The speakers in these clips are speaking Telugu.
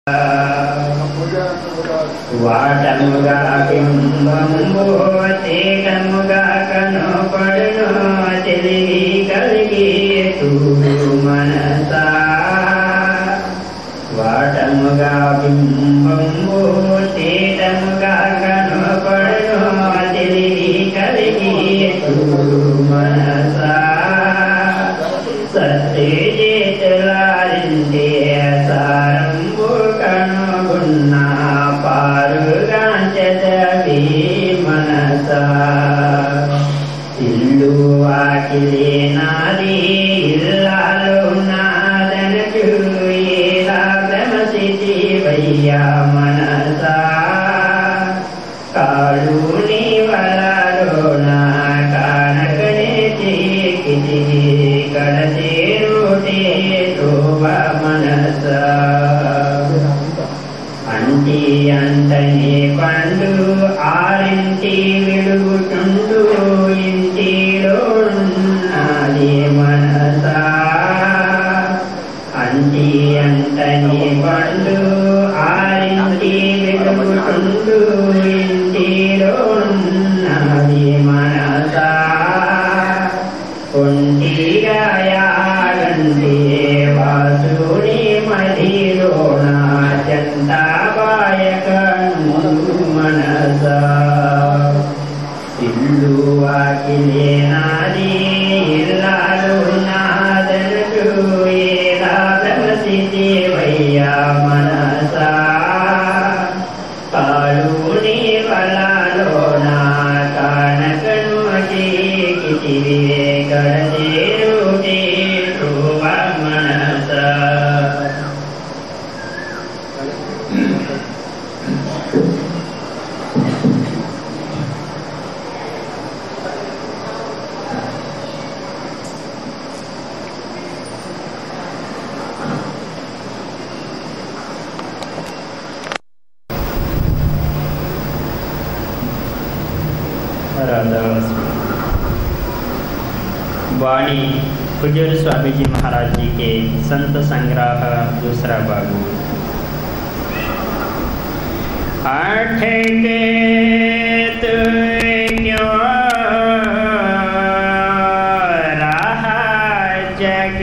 వాటముగా బింబంబో తేటముగా కనపడును తెలివి కలిగి చూడు మనసా వాటముగా బింబంబో తేటముగా కనపడును తెలివి కలిగి చూడు మనసా సత్యజేతులారిందే సారంబు కనుగున్న పారుగాంచదవి మనస ఇల్లు వాకిలి నాది ఇల్లాలు నాదనకు ఏలా భ్రమసితి వయ్యా మనస కాడు నీ వలలోన కానకనే చీకిటి కడచేరుటే ధ్రువ మనస అంటి అంతని పండు ఆరింటి వెలుగుతుండు ఇంటిలో ఉన్నది మనస అంటి అంతని పండు ఆరింటి వెలుగుతుండు ఇంటిలో ఉన్నది మనస కొంటిగా యాగంటే వాసుని మదిలోన చందాబాయకను మనస ఇల్లు వాకిలే నాది ఇల్లాలు నాదనకు ఏలా భ్రమసితే వయ్యా మనస కాళూని వలలోన కానకను చీకిటివే కడచేరుటే ధ్రువ మనస वाणी कुजर स्वामी जी महाराज जी के संत संग्रह दूसरा भाग आठ के तू क्यों रहा जग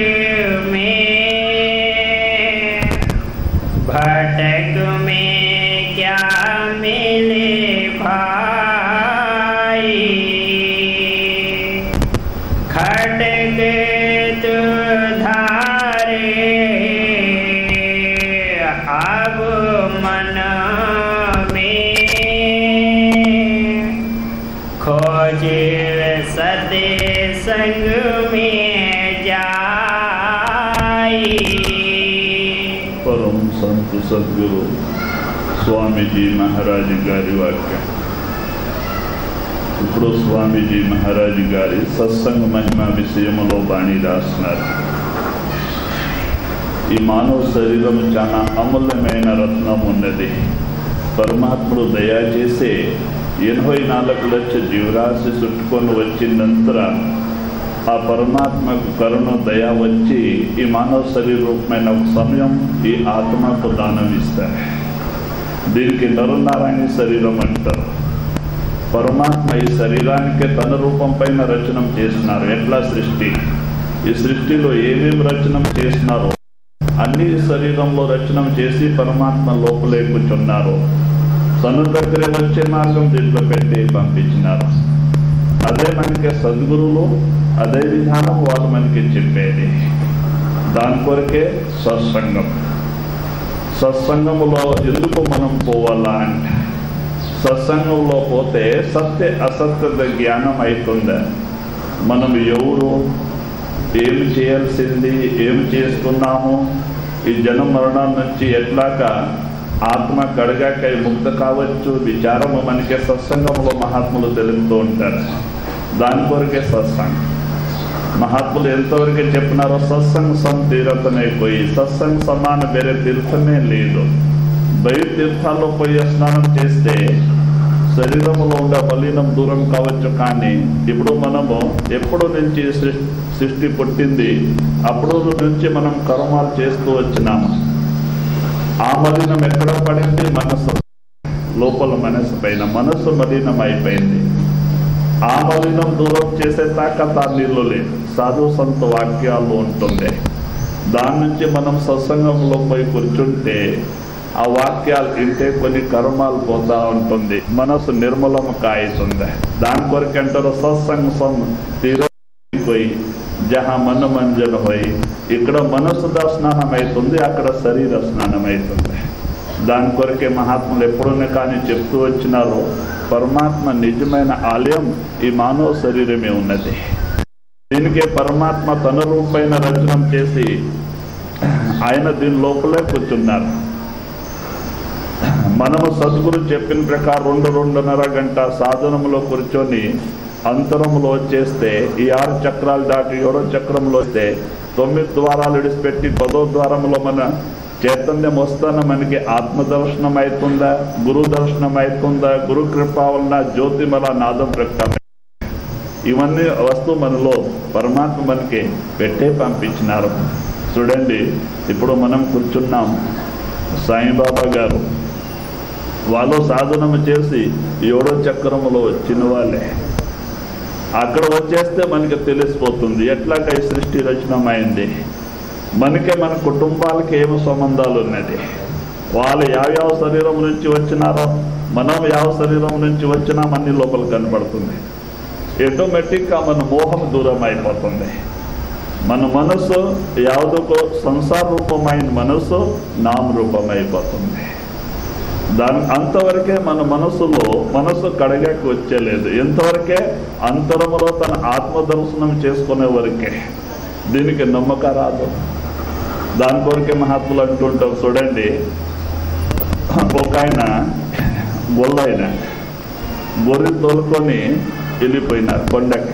में भटक में क्या मिले भाई खटक तू धारे अब मन में खोज सदे संग में जाई పరం సంత్ సద్గురు స్వామీజీ మహారాజు గారి వాక్యం ఇప్పుడు స్వామీజీ మహారాజు గారి సత్సంగ మహిమ విషయములో బాణి రాస్తున్నారు ఈ మానవ శరీరం చాలా అమూల్యమైన రత్నం ఉన్నది పరమాత్ముడు దయా చేసే ఎనభై నాలుగు లక్ష జీవరాశి చుట్టుకొని వచ్చినంతర ఆ పరమాత్మకు కరుణ దయ వచ్చి ఈ మానవ శరీర రూపమైన ఒక సమయం ఈ ఆత్మకు దానం ఇస్తారు దీనికి నరునారాయణ శరీరం అంటారు పరమాత్మ ఈ శరీరానికి తన రూపం పైన రచనం చేసినారు ఎట్లా సృష్టి ఈ సృష్టిలో ఏమేమి రచనం చేసినారో అన్ని శరీరంలో రచనం చేసి పరమాత్మ లోపలే కూర్చున్నారు తన దగ్గర వచ్చే మార్గం దీంట్లో పెట్టి పంపించినారు అదే మనకి సద్గురువులు అదే విధానం వాళ్ళు మనకి చెప్పేది దాని కొరకే సత్సంగం సత్సంగములో ఎందుకు మనం పోవాలా అంటే సత్సంగంలో పోతే సత్య అసత్య జ్ఞానం అవుతుంది మనం ఎవరు ఏమి చేయాల్సింది ఏమి చేసుకున్నాము ఈ జనం మరణం నుంచి ఎట్లాగా ఆత్మ కడగాక ముక్త కావచ్చు విచారము మనకి సత్సంగంలో మహాత్ములు తెలుపుతూ ఉంటారు దాని కొరకే సత్సంగం మహాత్ములు ఎంతవరకు చెప్పినారో సత్సంగ సం తీరతనైపోయి సత్సంగ సమాన వేరే తీర్థమే లేదు బయట తీర్థాల్లో పోయి స్నానం చేస్తే శరీరంలో ఉండే మలినం దూరం కావచ్చు కానీ ఇప్పుడు మనము ఎప్పుడు నుంచి సృ- సృష్టి పుట్టింది అప్పుడు నుంచి మనం కర్మాలు చేస్తూ వచ్చినాము ఆ మలినం ఎక్కడ పడింది మనసు లోపల మనసు పైన మనసు మలినం అయిపోయింది ఆ మలినం దూరం చేసే తాకత్ ఆ నీళ్ళు లేదు సాధు సంత వాక్యాలు ఉంటుంది దాని నుంచి మనం సత్సంగంలో పోయి కూర్చుంటే ఆ వాక్యాలు వింటే కొన్ని కర్మాలు పోతా ఉంటుంది మనసు నిర్మలం కాయితుంది దాని కొరకు అంటారు సత్సంగ సం పోయి జహా మన మంజన పోయి ఇక్కడ మనస్సుద స్నానం అవుతుంది అక్కడ శరీర స్నానం అవుతుంది దాని కొరకే మహాత్ములు ఎప్పుడునే కానీ చెప్తూ వచ్చినారో పరమాత్మ నిజమైన ఆలయం ఈ మానవ శరీరమే ఉన్నది దీనికే పరమాత్మ తన రూపైన రచనం చేసి ఆయన దీని లోపలే కూర్చున్నారు మనము సద్గురు చెప్పిన ప్రకారం రెండు రెండున్నర గంట సాధనములో కూర్చొని అంతరములో వచ్చేస్తే ఈ ఆరు చక్రాలు దాటి ఏడో చక్రంలో వస్తే తొమ్మిది ద్వారాలు విడిచిపెట్టి పదో ద్వారంలో మన చైతన్యం వస్తాన మనకి ఆత్మదర్శనం అవుతుందా గురు దర్శనం అవుతుందా గురు కృప వలన జ్యోతిమల నాదం ప్రకటన ఇవన్నీ వస్తూ మనలో పరమాత్మ మనకి పెట్టే పంపించినారు చూడండి ఇప్పుడు మనం కూర్చున్నాం సాయిబాబా గారు వాళ్ళు సాధనము చేసి ఏడో చక్రములో వచ్చిన వాళ్ళే అక్కడ వచ్చేస్తే మనకి తెలిసిపోతుంది ఎట్లాగ ఈ సృష్టి రచనమైంది మనకే మన కుటుంబాలకి ఏమి సంబంధాలు ఉన్నది వాళ్ళు యావ్యావ శరీరం నుంచి వచ్చినారో మనం యావ శరీరం నుంచి వచ్చినా మన లోపల కనబడుతుంది ఆటోమేటిక్గా మన మోహం దూరం అయిపోతుంది మన మనసు ಯಾವುದಕ್ಕೋ సంసార రూపమైన మనసు నామ రూపం అయిపోతుంది దాని అంతవరకే మన మనసులో మనసు కడగాకి వచ్చేలేదు ఎంతవరకే అంతరములో తన ఆత్మదర్శనం చేసుకునే వరకే దీనికి నమ్మక రాదు దాని కొరకే మహాత్ములు అంటుంటారు చూడండి ఒక ఆయన గొల్లైన గొర్రె తోలుకొని వెళ్ళిపోయినారు కొండకి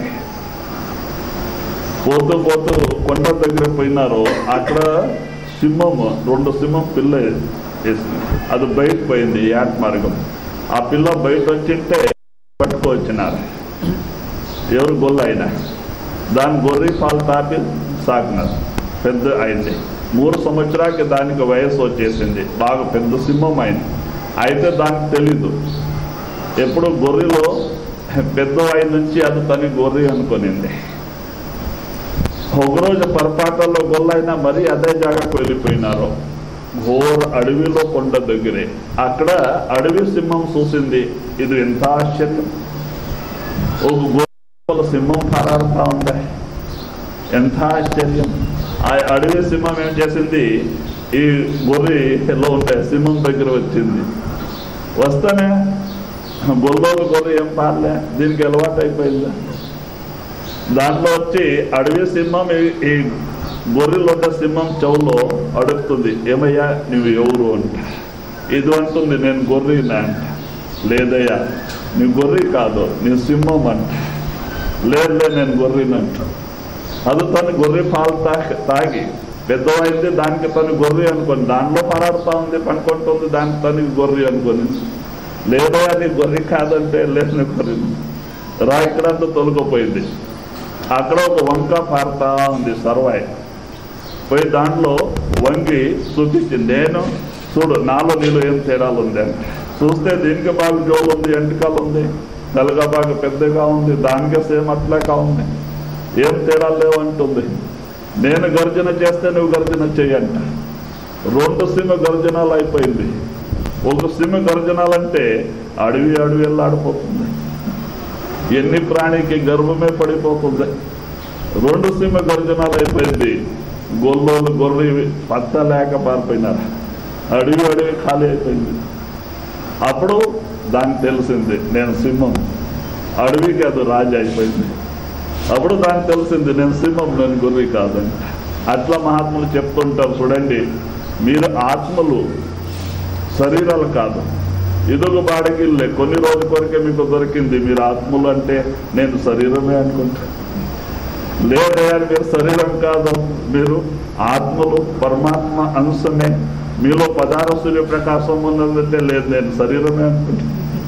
పోతూ పోతూ కొండ దగ్గర పోయినారు అక్కడ సింహం రెండు సింహం పిల్ల వేసింది అది బయట పోయింది యాట్ మార్గం ఆ పిల్ల బయట వచ్చింటే పట్టుకొచ్చినారు ఎవరు గొల్ల అయినా దాని గొర్రె పాలు తాపి సాగినారు పెద్ద అయింది మూడు సంవత్సరాలకి దానికి వయసు వచ్చేసింది బాగా పెద్ద సింహం అయింది అయితే దానికి తెలీదు ఎప్పుడు గొర్రెలో పెద్ద అయిన నుంచి అది తన గొర్రె అనుకునింది ఒకరోజు పొరపాటులో గొల్లైనా మరీ అదే జాగాకు వెళ్ళిపోయినారు ఘోర అడవిలో కొండ దగ్గరే అక్కడ అడవి సింహం చూసింది ఇది ఎంత ఆశ్చర్యం ఒక గోల సింహం పారాడుతా ఉందా ఎంత ఆశ్చర్యం ఆ అడవి సింహం ఏం చేసింది ఈ గొర్రెలో ఉంటే సింహం దగ్గర వచ్చింది వస్తేనే గొల్లోలు గొర్రె ఏం పారలే దీనికి అలవాటు అయిపోయిందా దాంట్లో వచ్చి అడవి సింహం ఈ- ఈ గొర్రెలు ఉన్న సింహం చెవులో అడుగుతుంది ఏమయ్యా నువ్వు ఎవరు అంట ఇది అంటుంది నేను గొర్రెనా అంట లేదయ్యా నీ గొర్రె కాదు నీ సింహం అంట లేదులే నేను గొర్రెనంట అది తను గొర్రె పాలు తాగి తాగి పెద్దవైతే దానికి తను గొర్రె అనుకోని దాంట్లో పరాడుతా ఉంది పనుకుంటుంది దానికి తనకి గొర్రె అనుకొని లేదయ్యా నీ గొర్రె కాదంటే లేదు నీ గొర్రె రా ఇక్కడంతా తొలగిపోయింది అక్కడ ఒక వంక పారుతా ఉంది సర్వాయి పోయి దాంట్లో వంగి చూపించింది నేను చూడు నాలో నీలో ఏం తేడాలు ఉంది అని చూస్తే దీనికి బాగా జోలు ఉంది ఎంటికలు ఉంది నలుగా బాగా పెద్దగా ఉంది దానికి సేమ్ అట్లాగా ఉంది ఏం తేడాలు లేవు అంటుంది నేను గర్జన చేస్తే నువ్వు గర్జన చెయ్యంట రెండు సిమ గర్జనాలు అయిపోయింది ఒక సిమ గర్జనాలంటే అడవి అడవి వెళ్ళాడిపోతుంది ఎన్ని ప్రాణికి గర్భమే పడిపోతుంది రెండు సింహ గర్జనాలు అయిపోయింది గొల్లోలు గొర్రె పత్త లేక పారిపోయినారు అడవి అడవి ఖాళీ అయిపోయింది అప్పుడు దానికి తెలిసింది నేను సింహం అడవికి అది రాజు అయిపోయింది అప్పుడు దానికి తెలిసింది నేను సింహం నేను గొర్రె కాదని అట్లా మహాత్ములు చెప్తుంటారు చూడండి మీరు ఆత్మలు శరీరాలు కాదు ఇదొక బాడగిల్లే కొన్ని రోజుల కొరకే మీకు దొరికింది మీరు ఆత్మలు అంటే నేను శరీరమే అనుకుంటా లేదయ్యా మీరు శరీరం కాదు మీరు ఆత్మలు పరమాత్మ అంశమే మీలో పదార సూర్య ప్రకాశం ఉన్నదంటే లేదు నేను శరీరమే అనుకుంటా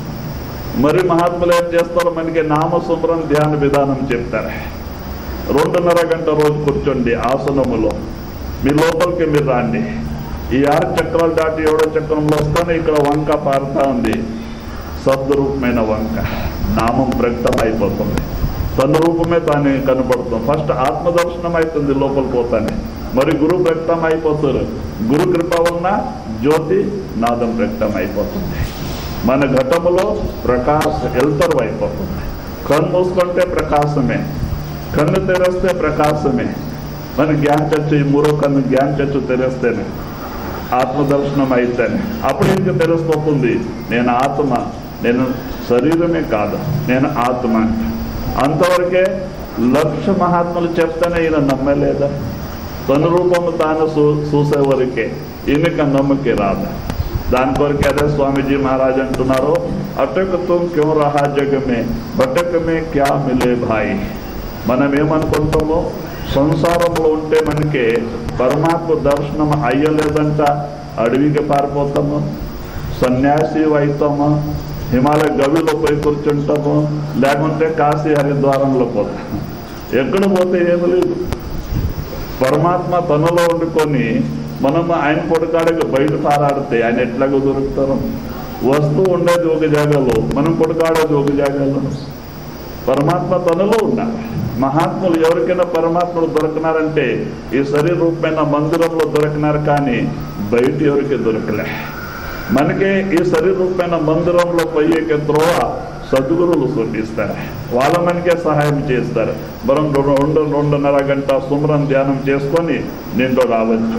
మరి మహాత్ములు ఏం చేస్తారో మనకి నామసుమరం ధ్యాన విధానం చెప్తారు రెండున్నర గంట రోజు కూర్చోండి ఆసనములో మీ లోపలికి మీరు రాండి ఈ ఆరు చక్రాలు దాటి ఏడో చక్రంలో వస్తానే ఇక్కడ వంక పారుతా ఉంది సద్రూపమైన వంక నామం ప్రకటన అయిపోతుంది తన రూపమే తాను కనపడుతుంది ఫస్ట్ ఆత్మదర్శనం అవుతుంది లోపల పోతానే మరి గురు ప్రకటన అయిపోతారు గురు కృప వలన జ్యోతి నాదం ప్రకటన అయిపోతుంది మన ఘటములో ప్రకాశ ఎల్తరు అయిపోతుంది కన్ను మూసుకుంటే ప్రకాశమే కన్ను తెరిస్తే ప్రకాశమే మన జ్ఞాన చచ్చు ఈ మూడో కన్ను జ్ఞాన చచ్చు తెరిస్తేనే ఆత్మదర్శనం అయితేనే అప్పుడు ఇంక తెలిసిపోతుంది నేను ఆత్మ నేను శరీరమే కాదు నేను ఆత్మ అంతవరకే లక్ష మహాత్ములు చెప్తేనే ఈయన నమ్మలేదా తన రూపము తాను చూ చూసే వరకే ఈయనక నమ్మకే రాదా దాని కొరకే అదే స్వామీజీ మహారాజ్ అంటున్నారు అటక్ తుమ్ క్యూ రహా జగమే బటకమే క్యా మిలే భాయి మనం ఏమనుకుంటామో సంసారంలో ఉంటే మనకి పరమాత్మ దర్శనం అయ్యలేదంట అడవికి పారిపోతాము సన్యాసి అవుతాము హిమాలయ గవిలో పోయి కూర్చుంటాము లేకుంటే కాశీ హరిద్వారంలో పోతాం ఎక్కడ పోతే ఏమి లేదు పరమాత్మ తనలో వండుకొని మనం ఆయన కొడుకాడకి బయట పారాడితే ఆయన ఎట్లాగో దొరుకుతారు వస్తువు ఉండేది ఒక జాగాలో మనం కొడుకాడేది ఒక జాగాలో పరమాత్మ తనలో ఉన్నారు మహాత్ములు ఎవరికైనా పరమాత్ముడు దొరికినారంటే ఈ శరీర రూపమైన మందిరంలో దొరికినారు కానీ బయట ఎవరికి దొరకలే మనకే ఈ శరీర రూపమైన మందిరంలో పోయేకే త్రోవ సద్గురువులు సూచిస్తారు వాళ్ళ మనకే సహాయం చేస్తారు మనం రెండు రెండున్నర గంట సుమరం ధ్యానం చేసుకొని నిండు రావచ్చు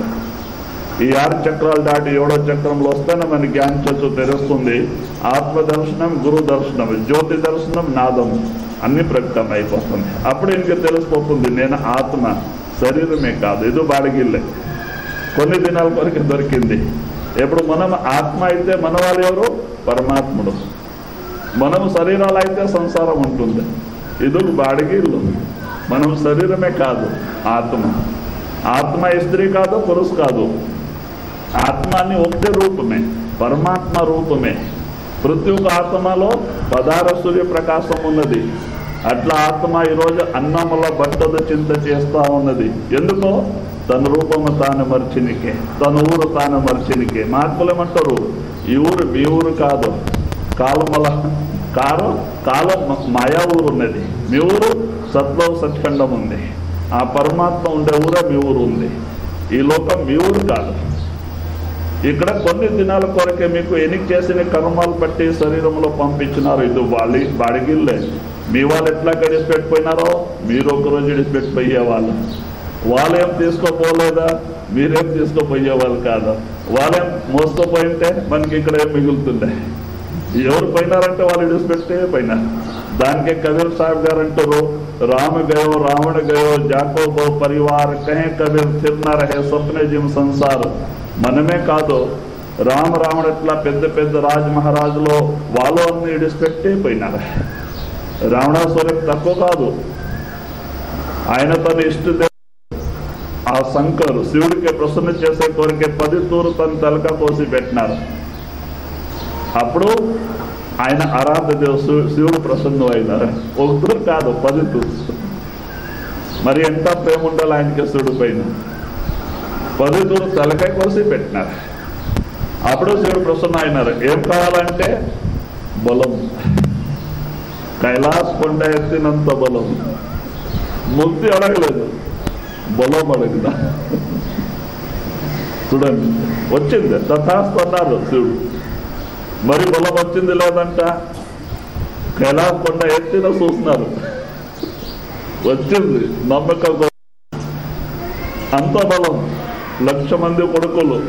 ఈ ఆరు చక్రాలు దాటి ఏడో చక్రంలో వస్తేనే మన జ్ఞాన చచ్చు తెలుస్తుంది ఆత్మ దర్శనం గురు దర్శనం జ్యోతి దర్శనం నాదం అన్ని ప్రకటన అయిపోతుంది అప్పుడు ఇంక తెలిసిపోతుంది నేను ఆత్మ శరీరమే కాదు ఇది బాడిగిల్లే కొన్ని దినాల కొరకు దొరికింది ఇప్పుడు మనం ఆత్మ అయితే మన వాళ్ళు ఎవరు పరమాత్ముడు మనం శరీరాలు అయితే సంసారం ఉంటుంది ఇది ఒక బాడిగిల్లు మనం శరీరమే కాదు ఆత్మ ఆత్మ స్త్రీ కాదు పురుషు కాదు ఆత్మ అని ఒకటే రూపమే పరమాత్మ రూపమే ప్రతి ఒక్క ఆత్మలో పదార సూర్య ప్రకాశం ఉన్నది అట్లా ఆత్మ ఈరోజు అన్నముల బట్టద చింత చేస్తా ఉన్నది ఎందుకో తన రూపము తాను మర్చినికే తన ఊరు తాను మర్చినికే మహాత్ములు ఏమంటారు ఈ ఊరు మీ ఊరు కాదు కాలమల కారు కాలం మాయా ఊరు ఉన్నది మీ ఊరు సత్లో సత్ఖండం ఉంది ఆ పరమాత్మ ఉండే ఊరే మీ ఊరు ఉంది ఈ లోకం మీ ఊరు కాదు ఇక్కడ కొన్ని దినాల కొరకే మీకు ఎన్ని చేసిన కర్మాలు బట్టి శరీరంలో పంపించినారు ఇది వాళ్ళి బాడిగిల్లే మీ వాళ్ళు ఎట్లా గడిచిపెట్టిపోయినారో మీరు ఒక రోజు విడిచిపెట్టిపోయే వాళ్ళు వాళ్ళేం తీసుకోపోలేదా మీరేం తీసుకోపోయే వాళ్ళు కాదా వాళ్ళేం మోసుకోపోయింటే మనకి ఇక్కడ ఏం మిగులుతుండే ఎవరు పోయినారంటే వాళ్ళు విడిచిపెట్టే పోయినారు దానికే కబీర్ సాహెబ్ గారు అంటారు రామ గయో రావణ గయో జాకోబో పరివార్ కహే కబీర్ తిర్న రహే స్వప్న జిమ్ సంసార్ మనమే కాదు రామ రావణ ఎట్లా పెద్ద పెద్ద రాజ మహారాజులో వాళ్ళు అన్ని విడిచిపెట్టే పోయినారు రావణాసురం తక్కువ కాదు ఆయన తన ఇష్ట ఆ శంకరు శివుడికి ప్రసన్న చేసే కోరికే పది తూరు తన తలక కోసి పెట్టినారు అప్పుడు ఆయన ఆరాధ దేవు శివు- శివుడు ప్రసన్నం అయినారు ఒక తూరు కాదు పది తూరు మరి ఎంత ప్రేమ ఉండాలి ఆయనకి శివుడి పైన పది తూరు తలకాయ కోసి పెట్టినారు అప్పుడు శివుడు ప్రసన్న అయినారు ఏం కావాలంటే బలం కైలాస్ కొండ ఎత్తినంత బలం ముక్తి అడగలేదు బలం అడుగుదా చూడండి వచ్చింది తథాస్తు అన్నారు శివుడు మరి బలం వచ్చింది లేదంట కైలాస్ కొండ ఎత్తిన చూస్తున్నారు వచ్చింది నమ్మకం అంత బలం లక్ష మంది కొడుకులు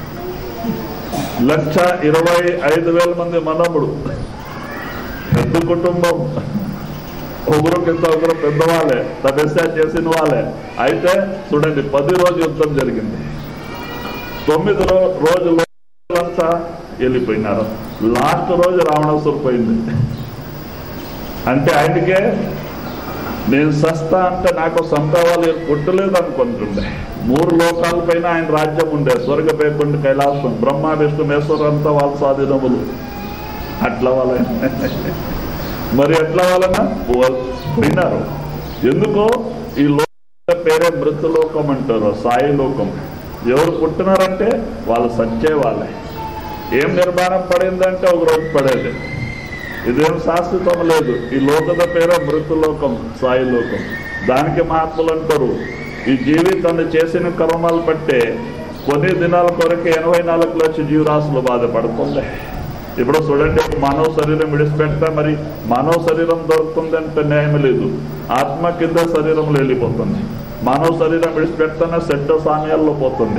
లక్ష ఇరవై ఐదు వేల మంది మనముడు పెద్ద కుటుంబం ఒకరు కింద ఒకరు పెద్దవాళ్ళే తపస్య చేసిన వాళ్ళే అయితే చూడండి పది రోజు యుద్ధం జరిగింది తొమ్మిది రో రోజులు అంతా వెళ్ళిపోయినారు లాస్ట్ రోజు రావణాసురు పోయింది అంటే ఆయనకే నేను సస్తా అంటే నాకు సంతావాలు పుట్టలేదు అనుకుంటుండే మూడు లోకాల పైన ఆయన రాజ్యం ఉండే స్వర్గ పేకుండి కైలాసం బ్రహ్మ విష్ణు మేశ్వరు అంతా వాళ్ళ స్వాధీనములు అట్లా వాళ్ళ మరి ఎట్లా వాళ్ళన పోయినారు ఎందుకో ఈ లోక పేరే మృతలోకం అంటారు సాయి లోకం ఎవరు పుట్టినారంటే వాళ్ళు సచ్చే వాళ్ళే ఏం నిర్మాణం పడిందంటే ఒక రోజు పడేది ఇదేం శాశ్వతం లేదు ఈ లోకద పేరు మృతులోకం సాయి లోకం దానికి మహాత్ములు అంటారు ఈ జీవి తను చేసిన కర్మాలు బట్టే కొన్ని దినాల కొరకు ఎనభై నాలుగు లక్షల జీవరాశులు బాధపడుతుంది ఇప్పుడు చూడండి ఒక మానవ శరీరం విడిచిపెడితే మరి మానవ శరీరం దొరుకుతుంది అంటే న్యాయం లేదు ఆత్మ కింద శరీరంలో వెళ్ళిపోతుంది మానవ శరీరం విడిచిపెడితేనే సెట్ సామ్యాల్లో పోతుంది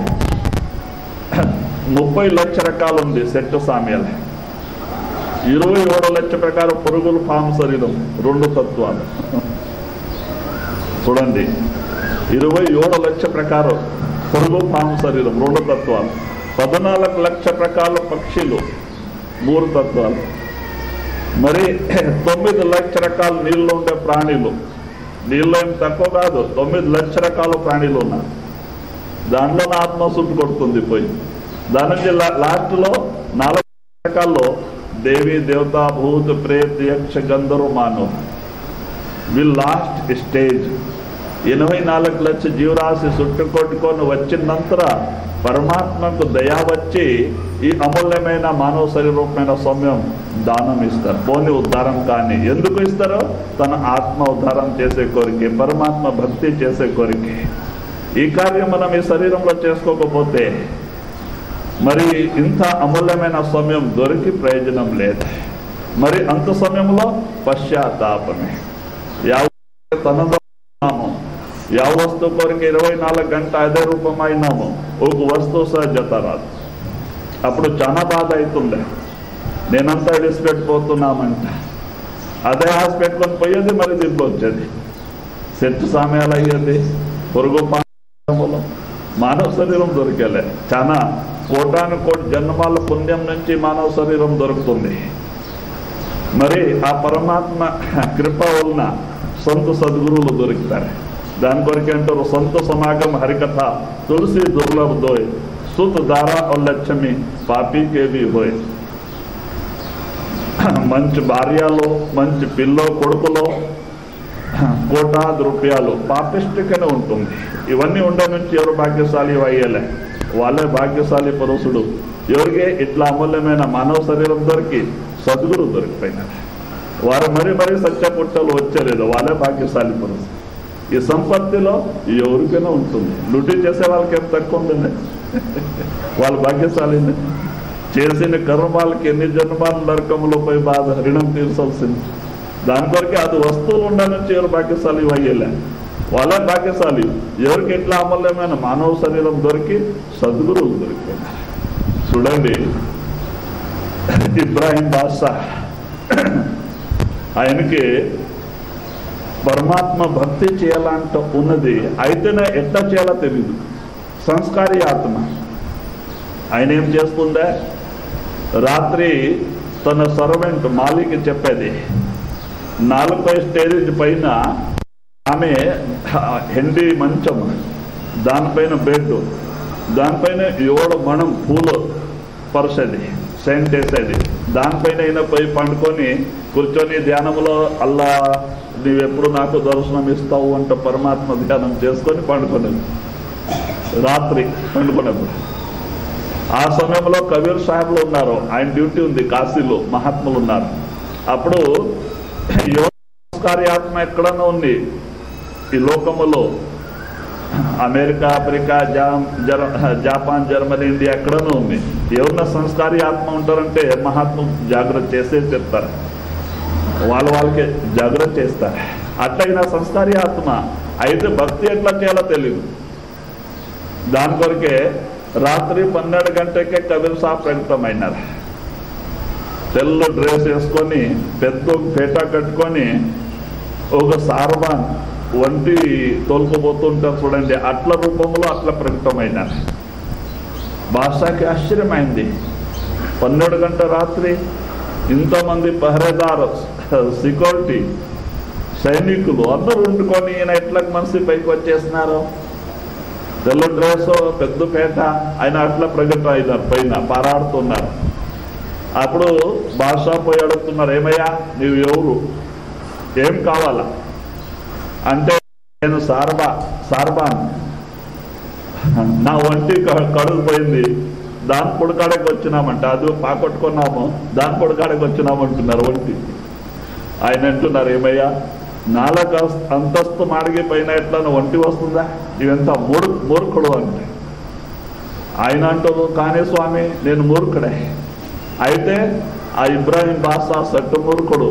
ముప్పై లక్ష రకాలు ఉంది సెట్ సామ్యాలు ఇరవై ఏడు లక్ష ప్రకారం పురుగులు పాము శరీరం రెండు తత్వాలు చూడండి ఇరవై ఏడు లక్ష ప్రకారం పురుగు పాము శరీరం రెండు తత్వాలు పద్నాలుగు లక్ష ప్రకారం పక్షులు మూడు తత్వాలు మరి తొమ్మిది లక్ష రకాల నీళ్ళు ఉండే ప్రాణులు నీళ్ళు ఏం తక్కువ కాదు తొమ్మిది లక్ష రకాల ప్రాణులు ఉన్నారు దాంట్లో నా ఆత్మ సుట్టు కొడుతుంది పోయి దాని నుంచి లా- లాస్ట్లో నాలుగు రకాల్లో దేవి దేవత భూత ప్రేత యక్ష గంధర్వ మానవ విల్ లాస్ట్ స్టేజ్ ఎనభై నాలుగు లక్ష జీవరాశి చుట్టుకొట్టుకొని వచ్చిన నంతర పరమాత్మకు దయా వచ్చి ఈ అమూల్యమైన మానవ శరీరూపమైన సౌమ్యం దానం ఇస్తారు పోని ఉద్ధారం కానీ ఎందుకు ఇస్తారో తన ఆత్మ ఉద్ధారం చేసే కోరిక పరమాత్మ భక్తి చేసే కోరిక ఈ కార్యం మనం ఈ శరీరంలో చేసుకోకపోతే మరి ఇంత అమూల్యమైన సమయం దొరికి ప్రయోజనం లేదు మరి అంత సమయంలో పశ్చాత్తాపమే ಯಾವ తనదాము ಯಾವ వస్తువు కొరకు ఇరవై నాలుగు గంట అదే రూపం అయినాము ఒక వస్తువు సహ జత రాదు అప్పుడు చాలా బాధ అవుతుంది నేనంతా విడిచిపెట్టిపోతున్నామంట అదే ఆశ పెట్టుకొని పోయేది మరి తిరిగి వచ్చేది సెట్ సమయాలు అయ్యేది పొరుగు పాములో మానవ శరీరం దొరికేలే చాలా కోటాను కోటి జన్మాల పుణ్యం నుంచి మానవ శరీరం దొరుకుతుంది మరి ఆ పరమాత్మ కృప వలన సొంత సద్గురువులు దొరుకుతారు దాని కొరకే అంటారు సొంత సమాగం హరికథ తులసి దుర్లభ దోయ్ సుత దారా లక్ష్మి పాపి కేవి హోయ్ మంచి భార్యలో మంచి పిల్లో కొడుకులో కోటాది రూపాయలు పాపిష్టికనే ఉంటుంది ఇవన్నీ ఉండ నుంచి ఎవరు భాగ్యశాలి అయ్యేలే వాళ్ళే భాగ్యశాలి పురుషుడు ఎవరికి ఇట్లా అమూల్యమైన మానవ శరీరం దొరికి సద్గురు దొరికిపోయినారు వారు మరి మరి సత్య పుట్టలు వచ్చలేదు వాళ్ళే భాగ్యశాలి పురుషుడు ఈ సంపత్తిలో ఎవరికైనా ఉంటుంది లూటీ చేసే వాళ్ళకి ఏం తక్కువ ఉందండి వాళ్ళు భాగ్యశాలిని చేసిన కర్మాలకి ఎన్ని జన్మాలు నరకములో పోయి బాధ రుణం తీర్చాల్సింది దాని కొరకే అది వస్తువులు ఉండాలని ఎవరు భాగ్యశాలి అయ్యేలే వాళ్ళ భాగ్యశాలి ఎవరికి ఎట్లా అమూల్యమైన మానవ శరీరం దొరికి సద్గురువులు దొరికిపోయినారు చూడండి ఇబ్రాహిం బాషా ఆయనకి పరమాత్మ భక్తి చేయాలంట ఉన్నది అయితేనే ఎట్లా చేయాలో తెలియదు సంస్కారి ఆత్మ ఆయన ఏం చేస్తుందే రాత్రి తన సర్వెంట్ మాలికి చెప్పేది నాలుగై స్టేజ్ పైన ఆమె హెండి మంచం దానిపైన బెడ్ దానిపైన ఏడు మణం పూలు పరసేది సెంట్ వేసేది దానిపైన అయినా పోయి పండుకొని కూర్చొని ధ్యానంలో అల్లా నీవెప్పుడు నాకు దర్శనం ఇస్తావు అంట పరమాత్మ ధ్యానం చేసుకొని పండుకునేది రాత్రి పండుకునేప్పుడు ఆ సమయంలో కబీర్ సాహెబ్లు ఉన్నారు ఆయన డ్యూటీ ఉంది కాశీలో మహాత్ములు ఉన్నారు అప్పుడు యోగ సంస్కారి ఆత్మ ఎక్కడన్నా ఉంది ఈ లోకములో అమెరికా ఆఫ్రికా జా- జర- జపాన్ జర్మనీ ఇండియా ఎక్కడనూ ఉంది ఎవరన్నా సంస్కారి ఆత్మ ఉంటారంటే మహాత్ములు జాగ్రత్త చేసే చెప్తారు వాళ్ళ వాళ్ళకి జాగ్రత్త చేస్తారు అట్లయినా సంస్కారి ఆత్మ అయితే భక్తి ఎట్లా చేయాలో తెలియదు దాని కొరకే రాత్రి పన్నెండు గంటకే కబీర్ సాబ్ ప్రకటమైనారు తెల్ల డ్రెస్ వేసుకొని పెద్ద ఒక పేట కట్టుకొని ఒక సార్వాన్ వంటి తోలుకుపోతుంటారు చూడండి అట్ల రూపంలో అట్లా ప్రకటమైనారు భాషకి ఆశ్చర్యమైంది పన్నెండు గంట రాత్రి ఇంతమంది పహరేదారు సెక్యూరిటీ సైనికులు అందరూ వండుకొని ఈయన ఎట్లా మనిషి పైకి వచ్చేస్తున్నారు తెల్ల డ్రెస్ పెద్ద పేట ఆయన అట్లా ప్రకటన అయినారు పైన పారాడుతున్నారు అప్పుడు బాషా పోయి అడుగుతున్నారు ఏమయ్యా నీవు ఎవరు ఏం కావాలా అంటే నేను సార్బా సార్బాన్ నా ఒంటి క- కడుగు పోయింది దాని పొడికాడకి వచ్చినామంట అది పాకొట్టుకున్నాము దాని పొడికాడకి వచ్చినాము అంటున్నారు ఒంటి ఆయన అంటున్నారు ఏమయ్యా నాలుగు అంతస్తు మాడిగి పైన ఎట్లా ఒంటి వస్తుందా ఇవంతా మూడు మూర్ఖుడు అంటే ఆయన అంటారు కానీ స్వామి నేను మూర్ఖుడే అయితే ఆ ఇబ్రాహిం బాసా సట్టు మూర్ఖుడు